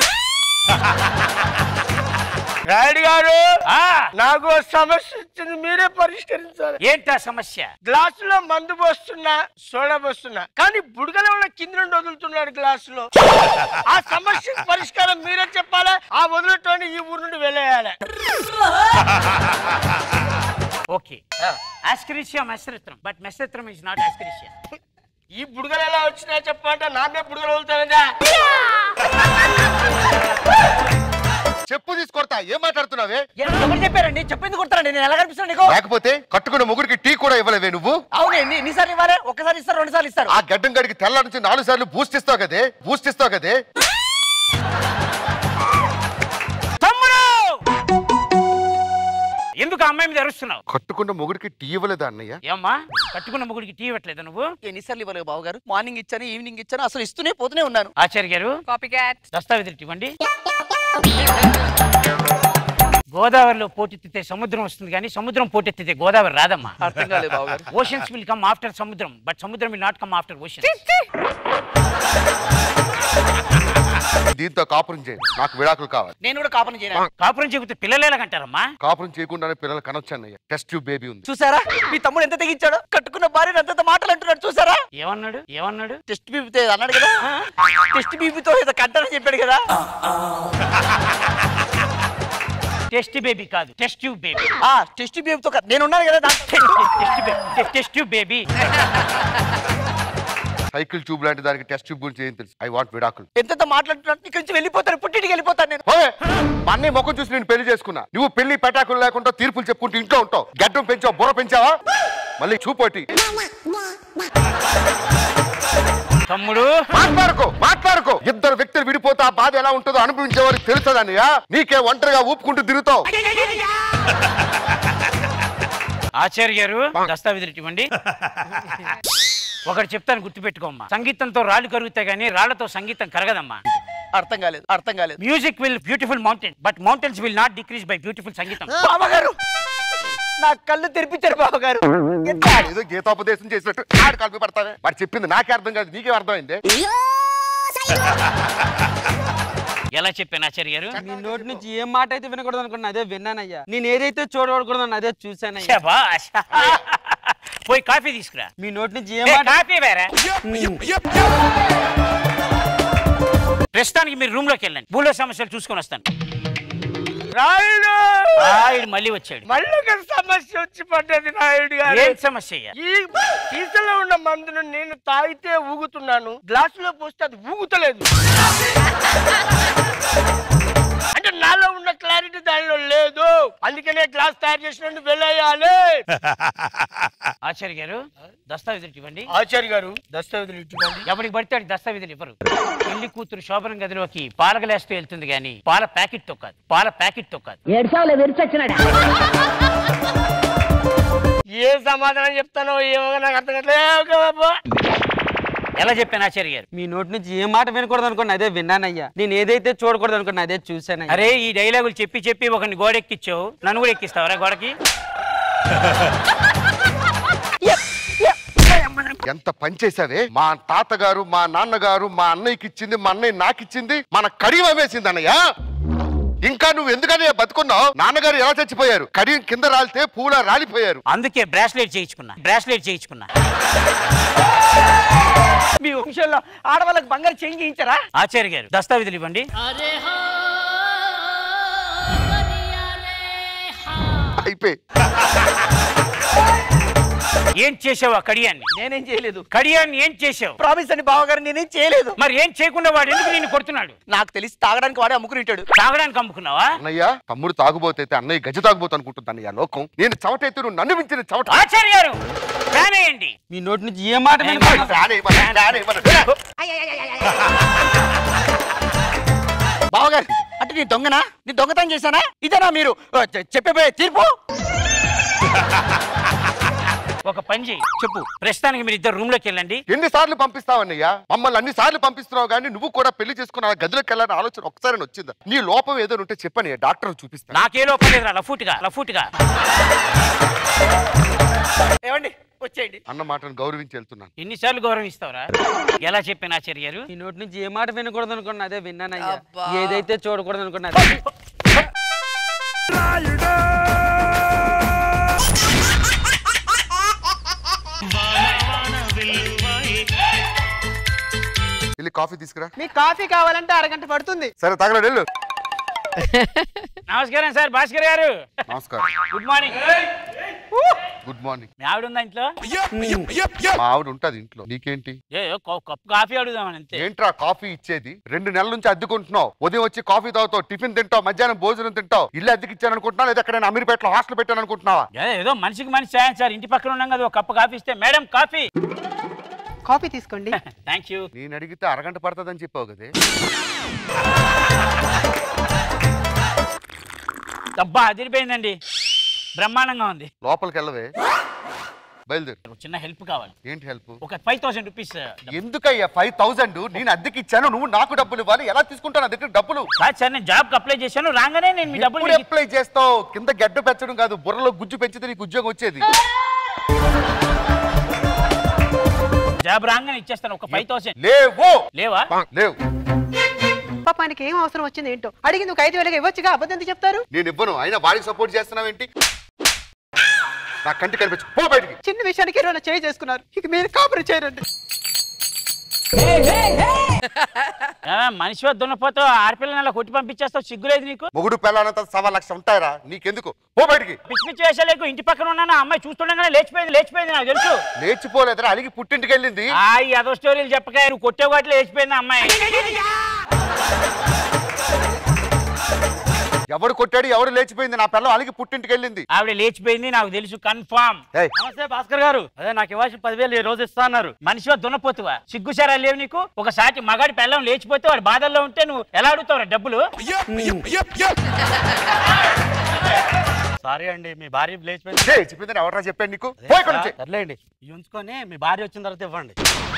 రాయుడు గారు ఆ, నాకు ఓ సమస్య వచ్చింది మీరే పరిష్కరించాలి ఏంటా సమస్య గ్లాసులో మందు పోస్తున్నా సోడా పోస్తున్నా కానీ బుడగల ఉన్న కింద నుండి వదులుతున్నాడు గ్లాసులో ఆ సమస్య పరిష్కారం మీరే చెప్పాలి ఆ వదిలేటోని ఈ ఊరు నుండి వెళ్ళేయాలి ఓకే ఆస్కరిషియా మెస్రిత్రం బట్ మెస్రిత్రం ఇస్ నాట్ ఆస్కరిషియా ఈ బుడగలు ఎలా వచ్చినా చెప్పంటే నాకే బుడగలు వదులుతానదా చెప్పు తీసుకొడతా ఏం మాట్లాడుతున్నావే ఎవరు చెప్పారండి చెప్పింది కొడతారండి నేను ఎలా కనిపిస్తాను నీకు లేకపోతే కట్టుకున్న ముగ్గురికి టీ కూడా ఇవ్వలేవే నువ్వు అవును ఎన్ని ఎన్నిసార్లు ఇవ్వాలి ఒక్కసారి ఇస్తారు రెండు సార్లు ఇస్తారు ఆ గడ్డం గడికి తెల్ల నుంచి నాలుగు సార్లు బూస్ట్ ఇస్తావు కదే బూస్ట్ ఇస్తావు కదే తమ్ముడు ఎందుకు ఆ అమ్మాయి మీద అరుస్తున్నావు కట్టుకున్న మొగుడికి టీ ఇవ్వలేదా అన్నయ్య ఏమ్మా కట్టుకున్న మొగుడికి టీ ఇవ్వట్లేదా నువ్వు ఎన్నిసార్లు ఇవ్వలేదు బావగారు మార్నింగ్ ఇచ్చాను ఈవినింగ్ ఇచ్చాను అసలు ఇస్తూనే పోతూనే ఉన్నాను ఆచార్య గారు కాపీ క్యాట్ దస్తావేజులు ఇవ్వండి గోదావరిలో పోటెత్తితే సముద్రం వస్తుంది కానీ సముద్రం పోటెత్తితే గోదావరి రాదమ్మా అర్థం కాలేదు బావగారు ఓషన్స్ విల్ కమ్ ఆఫ్టర్ సముద్రం బట్ సముద్రం will not come after ocean దీంతో కాపురం చేయి నాకు విడాకులు కావాలి నేను కూడా కాపని చేయను కాపురం చెబితే పిల్లలు ఎలాగంటారమ్మా కాపురం చేయకుండానే పిల్లలు కనొచ్చు అన్నయ్య టెస్ట్ ట్యూబ్ బేబీ ఉంది చూసారా మీ తమ్ముడు ఎంత తెగించాడో కట్టుకున్న భార్య అంత మాటలు అంటున్నాడు చూసారా ఏమన్నాడు ఏమన్నాడు టెస్ట్ బీబీతో ఏదో అన్నాడు కదా టెస్ట్ బీబీతో ఏదో కంటానని చెప్పాడు కదా టెస్ట్ బేబీ కాదు టెస్ట్ ట్యూబ్ బేబీ ఆ టెస్ట్ బీబీతో కాదు. నేను ఉన్నాను కదా దాంట్లో. Test tube baby cycle tube లాంటి దానికి టెస్ట్ ట్యూబ్ గురించి ఏం తెలుసు ఐ వాంట్ విడాకులు ఎంతెంత మాట్లాడుతున్నాడు ఇక్కడి నుంచి వెళ్ళిపోతాను పుట్టింటికి వెళ్ళిపోతాను నేను ఓయ్! మా అన్నయ్య ముఖం చూసి నేను పెళ్లి చేసుకున్నా నువ్వు పెళ్లి పెటాకులు లేకుండా తీర్పులు చెప్పుకుంటూ ఇంట్లో ఉంటావు గడ్డం పెంచావు బుర్ర పెంచావా మళ్ళీ చూపోటి తమ్ముడు మాట్లాడుకో మాట్లాడుకో ఇద్దరు వ్యక్తులు విడిపోతే ఆ బాధ ఎలా ఉంటుందో అనుభవించేవారికి తెలుస్తుందన్నయ్య నీకే ఒంటరిగా ఊపుకుంటూ తిరుగుతావు ఆచార్య గారు దస్తావేజులు ఇవ్వండి ఒకటి చెప్తాను గుర్తుపెట్టుకోమ్మా సంగీతంతో రాళ్ళు కరుగుతాయి కానీ రాళ్లతో సంగీతం కరగదమ్మా అర్థం కాలేదు అర్థం కాలేదు music will beautiful mountain but mountains will not decrease by beautiful సంగీతం బావగారు నా కళ్ళు తెరిపించారు బావగారు ఏదో గీతోపదేశం చేసినట్టు ఆడు కలిపి పడతావే వాడు చెప్పింది నాకే అర్థం కాదు నీకే అర్థమైంది ఎలా చెప్పాను ఆచార్య గారు మీ నోటి నుంచి ఏం మాట అయితే వినకూడదు అనుకున్నా అదే విన్నానయ్యా నేను ఏదైతే చూడకూడదు అని అదే చూశానయ్యా శభాష్. పోయి కాఫీ తీసుకురా మీ నోటి నుంచి ఏ, ఏం మాట కాఫీ వేరే ప్రస్తుతానికి మీరు రూమ్ లోకి వెళ్ళండి ఊళ్ళో సమస్యలు చూసుకొని వస్తాను రాయుడు రాయుడు మళ్ళీ వచ్చాడు మళ్ళీ ఒక సమస్య వచ్చి పడ్డది నాయుడు గారు ఏం సమస్య అయ్యా? ఈ సీసలో ఉన్న మందును నేను తాగితే ఊగుతున్నాను గ్లాసులో పోస్తే అది ఊగుతలేదు అంటే నాలో ఉన్న క్లారిటీ దానిలో లేదు అందుకనే క్లాస్ తయారు చేసినట్టు వెళ్ళేయాలి ఆచార్య గారు దస్తావేజులు ఇవ్వండి ఆచార్య గారు దస్తావేజులు ఇవ్వండి ఎవరికి పడితే వాడికి దస్తావేజులు ఇవ్వరు పెళ్లి కూతురు శోభనం గదిలోకి పాలగలేస్తూ వెళ్తుంది కానీ పాల ప్యాకెట్ తో కాదు పాల ప్యాకెట్ తో కాదు ఏడ్చావులే విరిచొచ్చినాడు ఏ సమాధానం చెప్తానో ఏమో నాకు అర్థం కావట్లేదు ఎలా చెప్పాను ఆచార్య గారు మీ నోటి నుంచి ఏ మాట వినకూడదు అనుకోండి అదే విన్నానయ్యా నేను ఏదైతే చూడకూడదు అనుకోండి అదే చూశానయ్యా అరే ఈ డైలాగులు చెప్పి చెప్పి ఒకరిని గోడ ఎక్కించావు నన్ను కూడా ఎక్కిస్తావరా గోడకి ఎంత పని చేసావే మా తాతగారు మా నాన్నగారు మా అన్నయ్యకి ఇచ్చింది మా అన్నయ్య నాకిచ్చింది మన కడియం వేసింది అన్నయ్య ఇంకా నువ్వు ఎందుకని బతుకున్నావు నాన్నగారు ఎలా చచ్చిపోయారు కడియం కింద రాలితే పూల రాలిపోయారు అందుకే బ్రాస్లెట్ చేయించుకున్నా బ్రాస్లెట్ చేయించుకున్నా మీ వంశంలో ఆడవాళ్ళకి బంగారు చేంజ్ చేయించారా ఆచార్య గారు దస్తావేజులు ఇవ్వండి అయిపోయి ఏం చేసావు ఆ కడియాన్ని నేనేం చేయలేదు కడియాన్ని ఏం చేసావు ప్రామిస్ అండి బావగారు నేనేం చేయలేదు మరి ఏం చేయకుండా వాడు ఎందుకు నిన్ను కొడుతున్నాడు నాకు తెలిసి తాగడానికి వాడే అమ్ముకుని ఉంటాడు తాగడానికి అమ్ముకున్నావా అన్నయ్య తమ్ముడు తాగుబోతే అన్నయ్య గజ తాగుబోతు అనుకుంటుంది అన్నయ్య లోకం నేను చవటైతే నువ్వు నన్ను మించిన చవట ఆచార్య గారు ఫ్యాన్ వేయండి మీ నోటి నుంచి ఏ మాట వినకూడదు ఫ్యాన్ వేయమను, ఫ్యాన్ వేయమను. బావగారు అంటే నీ దొంగనా నీ దొంగతనం చేశానా ఇదేనా మీరు ఆ, చె- చెప్పబోయే తీర్పు ఒక పని చేయి చెప్పు ప్రస్తుతానికి మీరు ఇద్దరు రూమ్ లోకి వెళ్ళండి ఎన్నిసార్లు పంపిస్తావన్నయ్య మమ్మల్ని అన్ని సార్లు పంపిస్తున్నావు కానీ నువ్వు కూడా పెళ్లి చేసుకుని ఆ గదిలోకి వెళ్ళాలని ఆలోచన ఒకసారి వచ్చిందా నీ లోపం ఏదో ఉంటే చెప్పని డాక్టర్ చూపిస్తా నాకే లోపం లేదురా లఫూట్గా లఫూట్గా ఏమండి వచ్చేయండి అన్న మాటను గౌరవించి వెళ్తున్నాను ఎన్నిసార్లు గౌరవిస్తావురా ఎలా చెప్పాను ఆచార్య గారు మీ నోటి నుంచి ఏ మాట వినకూడదు అనుకోండి అదే విన్నానయ్యా అబ్బా. ఏదైతే చూడకూడదు అనుకోండి అదే వెళ్ళి కాఫీ తీసుకురా మీకు కాఫీ కావాలంటే అరగంట పడుతుంది సరే తగలడు వెళ్ళు నమస్కారం సార్ భాస్కర్ గారు నమస్కారం గుడ్ మార్నింగ్ గుడ్ మార్నింగ్ మీ ఆవిడ ఉందా ఇంట్లో మా ఆవిడ ఉంటది ఇంట్లో నీకేంటి ఏ కప్ కప్ కాఫీ అడుగుదామని అంతే ఏంట్రా కాఫీ ఇచ్చేది రెండు నెలల నుంచి అద్దెకుంటున్నావు ఉదయం వచ్చి కాఫీ తాగుతావు టిఫిన్ తింటావు మధ్యాహ్నం భోజనం తింటావు ఇల్లు అద్దెకి ఇచ్చాను అనుకుంటున్నావు లేదా ఎక్కడైనా అమీర్పేటలో హాస్టల్ పెట్టాను అనుకుంటున్నావా ఏ, ఏదో మనిషికి మనిషి సాయం సార్ ఇంటి పక్కన ఉన్నాం కదా ఒక కప్పు కాఫీ ఇస్తే మేడం కాఫీ కాఫీ తీసుకోండి థ్యాంక్ యూ నేను అడిగితే అరగంట పడుతుందని చెప్పావు కదే డబ్బా అదిరిపోయిందండి బ్రహ్మాండంగా ఉంది లోపలికి వెళ్ళవే బయలుదేరు ఒక చిన్న హెల్ప్ కావాలి ఏంటి హెల్ప్ ఒక ఫైవ్ థౌసండ్ రూపీస్ ఎందుకయ్యా ఫైవ్ థౌసండ్ నేను అద్దెకి ఇచ్చాను నువ్వు నాకు డబ్బులు ఇవ్వాలి ఎలా తీసుకుంటాను నా దగ్గర డబ్బులు కాదు సార్ నేను జాబ్కి అప్లై చేశాను రాగానే నేను మీ డబ్బులు ఎప్పుడు మీకు అప్లై చేస్తావు కింద గడ్డ పెంచడం కాదు బుర్రలో గుజ్జు పెంచితే నీకు ఉద్యోగం వచ్చేది జాబ్ రాగానే ఇచ్చేస్తాను ఒక ఫైవ్ థౌసండ్ లేవు లేవా లేవు పాప ఆయనకి ఏం అవసరం వచ్చింది ఏంటో అడిగింది ఒక ఐదు వేలకి ఇవ్వచ్చుగా అబద్ధం ఎందుకు చెప్తారు నేను ఇవ్వను అయినా వాడికి సపోర్ట్ చేస్తున్నావేంటి నా కంటి కనిపించు పో బయటికి చిన్న విషయానికి ఇరవై చేయి చేసుకున్నారు ఇక మీరు కాపురం చేయరండి ఆ, మనిషి వద్ద దున్నపోతే ఆడపిల్లని అలా కొట్టి పంపించేస్తావు సిగ్గులేదు నీకు మొగుడు పెళ్ళానంత సవా లక్ష ఉంటాయరా నీకెందుకు పో బయటికి పిచ్చి పిచ్చి వేసాలేకు ఇంటి పక్కన ఉన్నాను ఆ అమ్మాయి చూస్తుండగానే లేచిపోయింది లేచిపోయింది నాకు తెలుసు లేచిపోలేదురా అలిగి పుట్టింటికి వెళ్ళింది ఆ ఈ అదో స్టోరీలు చెప్పక నువ్వు కొట్టే వాటిలో లేచిపోయింది ఆ అమ్మాయి ఎవడు కొట్టాడు ఎవడు లేచిపోయింది నా పిల్ల అలిగి పుట్టింటికి వెళ్ళింది ఆవిడ లేచిపోయింది నాకు తెలుసు కన్ఫామ్ ఏయ్, నమస్తే భాస్కర్ గారు అదే నాకు ఇవ్వాల్సిన పదివేలు ఈ రోజు ఇస్తా అన్నారు మనిషివా దున్నపోతువా సిగ్గుసారా లేవు నీకు ఒక సాటి మగాడి పిల్లం లేచిపోతే వాడు బాధల్లో ఉంటే నువ్వు ఎలా అడుగుతావు డబ్బులు సారీ అండి మీ భార్య లేచిపోయింది ఛే, చెప్పిందని ఎవడరా చెప్పాడు నీకు పో ఇక్కడి నుంచి. సర్లేండి ఇవి ఉంచుకొని మీ భార్య వచ్చిన తర్వాత ఇవ్వండి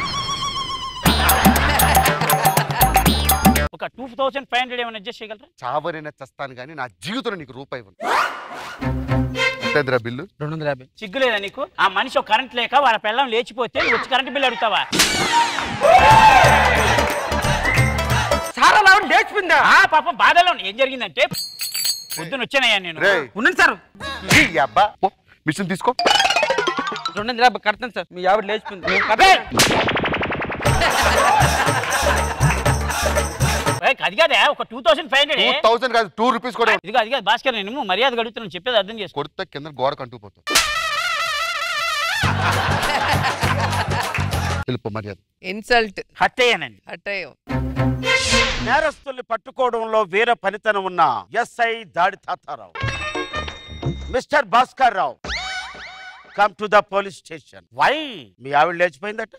ఒక టూ థౌసండ్ ఫైవ్ హండ్రెడ్ ఏమైనా అడ్జస్ట్ చేయగలరా చావరైనా చస్తాను కానీ నా జీవితంలో నీకు రూపాయి ఇవ్వను ఎంతేందిరా బిల్లు రెండు వందల యాభై సిగ్గులేదా నీకు ఆ మనిషి ఒక కరెంట్ లేక వాళ్ళ పిల్లం లేచిపోతే నువ్వు వచ్చి కరెంట్ బిల్ అడుగుతావా సార్ అలా ఆవిడ లేచిపోయిందా ఆ పాపం బాధలో ఉంది. ఏం జరిగిందంటే పొద్దున వచ్చానయ్యా నేను రే ఉండండి సార్ ఈ అబ్బా పో, మిషన్ తీసుకో రెండు వందల యాభై కడతాను సార్ మీ ఆవిడ లేచిపోయింది నేను కడతాను. ఏయ్, అది కాదా ఒక two thousand five two hundred thousand కాదు టూ రూపీస్ కూడా ఇదిగో అది కాదు భాస్కర్ నేను మర్యాద గడుగుతున్నాను చెప్పేది అర్థం చేసుకో కొడితే కింద గోడ కంటుకుపోతావు ఇన్సల్ట్ హత్య అయ్యానండి అట్టయ్యో నేరస్తుల్ని పట్టుకోవడంలో వేరే పనితనం ఉన్న ఎస్ఐ దాడి Tatarao mister Bhaskar Rao come to the police station why మీ ఆవిడ లేచిపోయిందట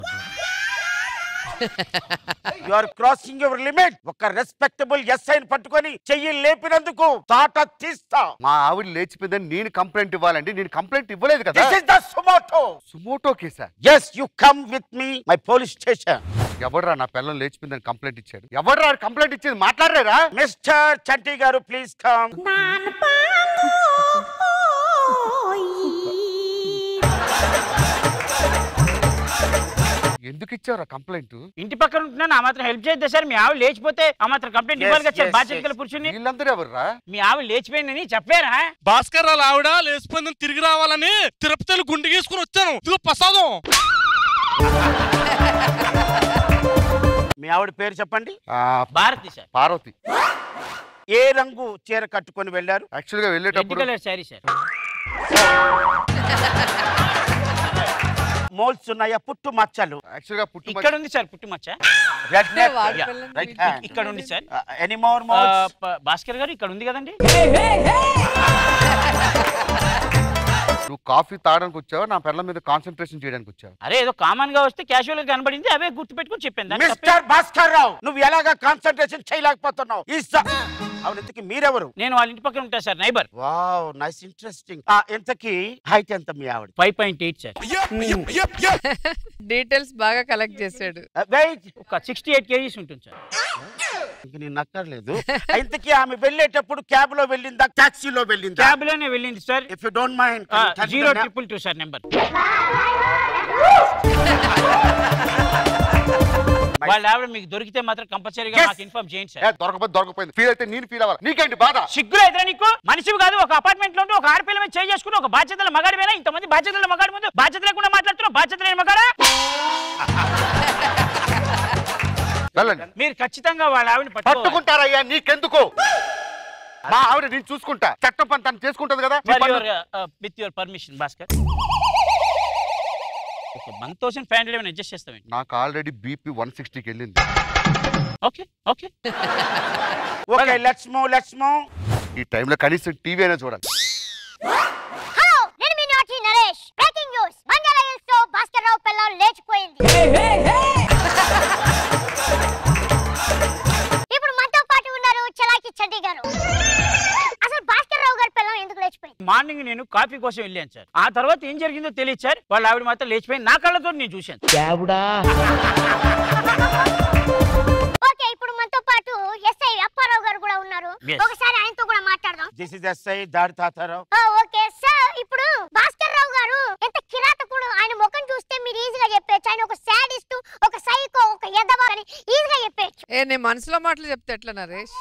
you are crossing your limit ఒక రెస్పెక్టబుల్ ఎస్ఐని పట్టుకొని చెయ్యి లేపినందుకు తాట తీస్తా మా ఆవిడ లేచిపోయిందని నేను కంప్లైంట్ ఇవ్వాలండి నేను కంప్లైంట్ ఇవ్వలేదు కదా దిస్ ఇస్ ద సుమోటో సుమోటో కేసా yes you come with me my police station ఎవడరా నా పిల్లలు లేచిపోయిందని కంప్లైంట్ ఇచ్చాడు ఎవడరా కంప్లైంట్ ఇచ్చేది మాట్లాడలేరా మిస్టర్ చంటి గారు ప్లీజ్ కమ్ ఎందుకు ఇచ్చావురా కంప్లైంట్ ఇంటి పక్కన ఉంటున్నాను ఆ మాత్రం హెల్ప్ చేద్దా సార్ మీ ఆవిడ లేచిపోతే ఆ మాత్రం కంప్లైంట్ ఇవ్వాలి కదా సార్ బాధ్యత గల పురుషుని వీళ్ళందరూ ఎవర్రా మీ ఆవిడ లేచిపోయిందని చెప్పారా భాస్కర్ రావు ఆవిడ లేచిపోయిందని తిరిగి రావాలని తిరుపతిలో గుండె గీసుకుని వచ్చాను ఇదిగో ప్రసాదం మీ ఆవిడ పేరు చెప్పండి భారతి సార్ పార్వతి ఏ రంగు చీర కట్టుకొని వెళ్ళారు యాక్చువల్ గా రెడ్ వెళ్ళేటప్పుడు కలర్ శారీ సార్ మోల్స్ ఉన్నాయా పుట్టు మచ్చలు యాక్చువల్ గా పుట్టు ఇక్కడ ఉంది సార్ పుట్టి మచ్చ రెడ్ నెక్ వాడి Yeah. పిల్లని రైట్ మీకు హ్యాండ్ ఇక్కడ ఉంది సార్ ఎనీ మోర్ ఆ, మోల్స్ ప- భాస్కర్ గారు ఇక్కడ ఉంది కదండి నువ్వు కాఫీ తాగడానికి వచ్చావా నా పిల్లల మీద కాన్సన్ట్రేషన్ చేయడానికి వచ్చావు అరే ఏదో కామన్ గా వస్తే క్యాషువల్ గా కనబడింది అవే గుర్తు పెట్టుకుని చెప్పాను దాన్ని తప్పే- మిస్టర్ భాస్కర్ రావు నువ్వు ఎలాగా కాన్సన్ట్రేషన్ చేయలేకపోతున్నావు ఈ స- అవును ఇంతకి మీరెవరు నేను వాళ్ళ ఇంటి పక్కన ఉంటా sir neighbour wow nice interesting ఆ ఇంతకి హైట్ ఎంత మీ ఆవిడ five point eight sir details బాగా కలెక్ట్ చేశాడు వెయిట్ ఒక సిక్స్టీ ఎయిట్ కేజీస్ ఉంటుంది సార్ ఇంక నేను నక్కర్లేదు ఇంతకి ఆమె వెళ్ళేటప్పుడు క్యాబ్ లో వెళ్ళిందా టాక్సీలో వెళ్ళిందా క్యాబ్ లోనే వెళ్ళింది sir if you don't mind zero triple two sir number వాళ్ళ ఆవిడ మీకు దొరికితే మాత్రం కంపల్సరీగా Yes. మాకు ఇన్ఫార్మ్ చేయండి ఏ, సార్ దొరకపోతే దొరకపోయింది ఫీల్ అయితే నేను ఫీల్ అవ్వాలి నీకేంటి బాధ సిగ్గులు ఎదురా నీకు మనిషివి కాదు ఒక అపార్ట్మెంట్ లో ఉంటూ ఒక ఆడపిల్ల మీద చేయి చేసుకుని ఒక బాధ్యతల మగాడివేనా ఇంతమంది బాధ్యతల మగాడి ముందు బాధ్యత లేకుండా మాట్లాడుతున్నావు బాధ్యత లేని మగాడా వెళ్ళండి మీరు ఖచ్చితంగా వాళ్ళ ఆవిడని పట్టుకోవాలి పట్టుకుంటారయ్యా నీకెందుకు మా ఆవిడ నేను చూసుకుంటా చట్టం పని తను చేసుకుంటది కదా నీ పనులు- విత్ యువర్ పర్మిషన్ భాస్కర్ ఒక one thousand five hundred adjust చేస్తామండి నాకు ఆల్రెడీ బీపీ వన్ సిక్స్టీకి వెళ్ళింది okay okay okay let's move let's move ఈ టైంలో కనీసం టీవీ అయినా చూడాలి హలో నేను మీ నాటి Naresh breaking news Mangala hills తో భాస్కర్ రావు పిల్లలు లేచిపోయింది ఇప్పుడు మనతో పాటు ఉన్నారు చలాకి చడ్డి గారు అసలు భాస్కర్ రావు గారి పిల్లలు ఎందుకు లేచిపోయింది మార్నింగ్ నేను కాఫీ కోసం వెళ్ళాను సార్ ఆ తర్వాత ఏం జరిగిందో తెలియదు సార్ వాళ్ళ ఆవిడ మాత్రం లేచిపోయింది నా కళ్ళతో నేను చూశాను ఓకే ఇప్పుడు మనతో పాటు ఎస్ఐ అప్పారావు గారు కూడా ఉన్నారు Yes. ఒకసారి ఆయనతో కూడా మాట్లాడదాం దిస్ ఇస్ ఎస్ఐ దాడి తాతారావు ఆ, ఓకే సార్ ఇప్పుడు భాస్కర్ రావు గారు ఎంత కిరాతకుడు ఆయన ముఖం చూస్తే మీరు ఈజీగా చెప్పేచ్చు ఆయన ఒక సాడిస్ట్ ఒక సైకో ఒక ఎదవ అని ఈజీగా చెప్పేచ్చు ఏ నేను మనసులో మాటలు చెప్తే ఎట్లా నరేష్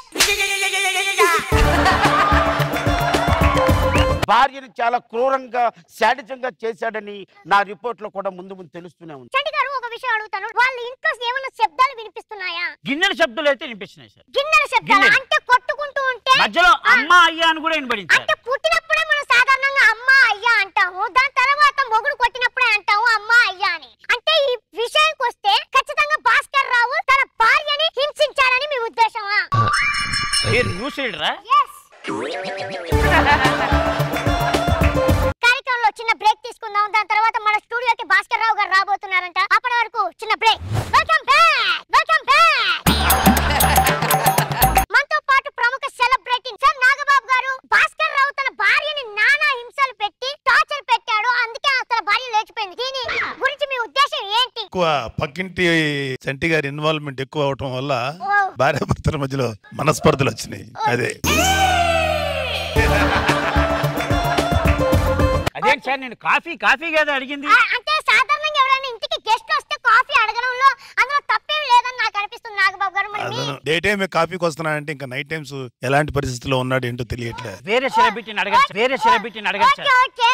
భార్యని చాలా క్రూరంగా శాడిజంగా చేశాడని నా రిపోర్ట్ లో కూడా ముందు ముందు తెలుస్తూనే ఉంది చంటి గారు ఒక విషయం అడుగుతాను వాళ్ళ ఇంట్లో ఏమైనా శబ్దాలు వినిపిస్తున్నాయా గిన్నెల శబ్దాలు అయితే వినిపిస్తున్నాయి సార్ గిన్నెల శబ్దాలు గిన్నెలు. అంటే కొట్టుకుంటూ ఉంటే మధ్యలో అమ్మ అయ్యా అని కూడా వినబడింది సార్ అంటే పుట్టినప్పుడే మనం సాధారణంగా అమ్మ అయ్యా అంటాము దాని తర్వాత మొగుడు కొట్టినప్పుడే అంటాము అమ్మ అయ్యా అని అంటే ఈ విషయానికి వస్తే ఖచ్చితంగా భాస్కర్ రావు తన భార్యని హింసించాలని మీ ఉద్దేశమా మీరు న్యూస్ రీడరా కార్యక్రమంలో చిన్న బ్రేక్ తీసుకుందాం దాని తర్వాత మన స్టూడియోకి భాస్కర్ రావు గారు రాబోతున్నారంట అప్పటి వరకు చిన్న break welcome back welcome back మనతో పాటు ప్రముఖ సెలబ్రిటీ సార్ నాగబాబు గారు భాస్కర్ రావు తన భార్యని నానా హింసలు పెట్టి టార్చర్ పెట్టాడు అందుకే తన భార్య లేచిపోయింది దీని గురించి మీ ఉద్దేశం ఏంటి ఎక్కువ పక్కింటి చంటి గారి ఇన్వాల్వ్మెంట్ ఎక్కువ అవటం వల్ల ఓ. భార్యాభర్తల మధ్యలో మనస్పర్ధలు వచ్చినాయి అదే అదేంటి సార్ నేను కాఫీ కాఫీ కదా అడిగింది ఆ, అంటే సాధారణంగా ఎవరైనా ఇంటికి గెస్ట్ వస్తే కాఫీ అడగడంలో అందులో తప్పేం లేదని నాకు అనిపిస్తుంది నాగబాబు గారు మరి మీ- అతను డే టైం కాఫీకి వస్తున్నానంటే ఇంకా నైట్ టైమ్స్ ఎలాంటి పరిస్థితిలో ఉన్నాడు ఏంటో తెలియట్లే వేరే సెలబ్రిటీని అడగండి సార్. వేరే సెలబ్రిటీని అడగండి okay sir okay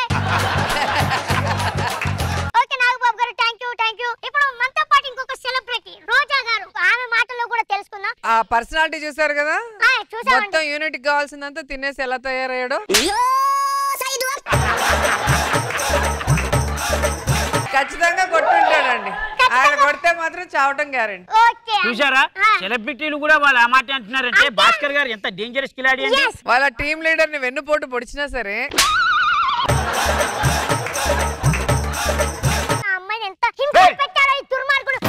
okay Nagababu garu thank you thank you ఇప్పుడు మనతో పాటు ఇంకొక సెలబ్రిటీ రోజా గారు ఆమె మాటల్లో కూడా తెలుసుకుందాం ఆ పర్సనాలిటీ చూసారు కదా ఆ, చూసామండి. మొత్తం యూనిట్ కావాల్సిందంతా తినేసి ఎలా తయారయ్యాడో ఖచ్చితంగా కొట్టుంటాడండి ఆయన కొడితే మాత్రం చావటం గ్యారెంటీ ఓకే చూసారా సెలబ్రిటీలు కూడా వాళ్ళు ఆ మాట అంటున్నారంటే భాస్కర్ గారు ఎంత డేంజరస్ కిలాడి అంటే వాళ్ళ టీం లీడర్ ని వెన్నుపోటు పొడిచినా సరే ఆ అమ్మాయిని ఎంత హింస పెట్టారో ఈ దుర్మార్గుడు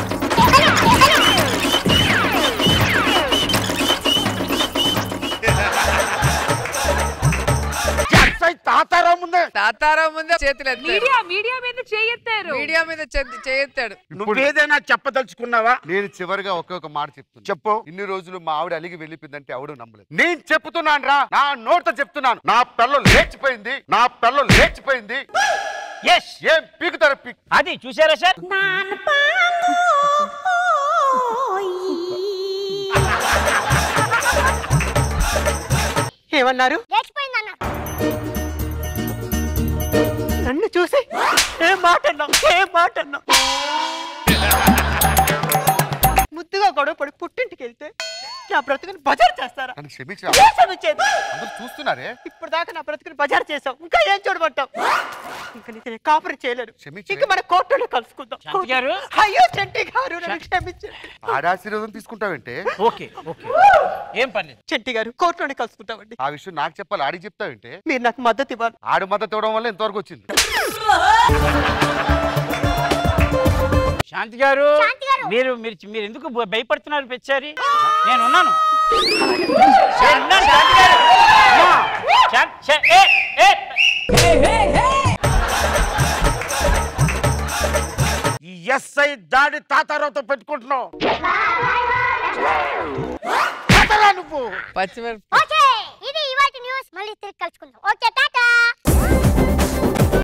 తాతారావు ముందే తాతారావు ముందే చేతులు మీడియా మీడియా మీద చేయెత్తారు మీడియా మీద చే- చేయెత్తాడు నువ్వేదైనా చెప్పదలుచుకున్నావా నేను చివరిగా ఒకే ఒక మాట చెప్తున్నా చెప్పు ఇన్ని రోజులు మా ఆవిడ అలిగి వెళ్ళిపోయిందంటే ఆవిడ నమ్మలేదు నేను చెప్తున్నాను రా నా నోటితో చెప్తున్నాను నా పిల్లలు లేచిపోయింది నా పిల్లలు లేచిపోయింది ఎస్ ఏం పీకుతారు పీక్ అది చూసారా సార్ ఏమన్నారు లేచిపోయిందన్న నన్ను చూసి ఏ మాట అన్నావు ఏ మాట అన్నావు ముద్దుగా గొడవ పడి పుట్టింటికి వెళ్తే నా బ్రతుకుని బజార్ చేస్తారా నన్ను క్షమించు ఏ క్షమించేది అందరూ చూస్తున్నారే ఇప్పుడు దాకా నా బ్రతుకుని బజార్ చేసావు ఇంకా ఏం చూడమంటావు ఇంకా నీకు నేను కాపురం చేయలేను క్షమించు. ఇంకా మన కోర్టులో కలుసుకుందాం శాంతి గారు? అయ్యో చెంటి గారు నన్ను క్షమించండి ఆడాశీర్వాదం తీసుకుంటావంటే ఓకే ఓకే ఏం పర్లేదు చెంటి గారు కోర్టులోనే కలుసుకుంటామండి ఆ విషయం నాకు చెప్పాలి ఆడికి చెప్తావంటే మీరు నాకు మద్దతు ఇవ్వాలి ఆడు మద్దతు ఇవ్వడం వల్ల ఇంతవరకు వచ్చింది శాంతి గారు మీరు మీరు మీరు ఎందుకు భ- భయపడుతున్నారు పెచ్చారి నేను ఉన్నాను నేను ఉన్నాను, శాంతి గారు. అమ్మా, శాంతి- శా- ఏ, ఏ. ఈ ఎస్ఐ దాడి తాతారావుతో పెట్టుకుంటున్నావు తాతారా నువ్వు పచ్చిమిరప ఓకే ఇది ఇవాటి న్యూస్ మళ్ళీ తిరిగి కలుసుకుందాం ఓకే టాటా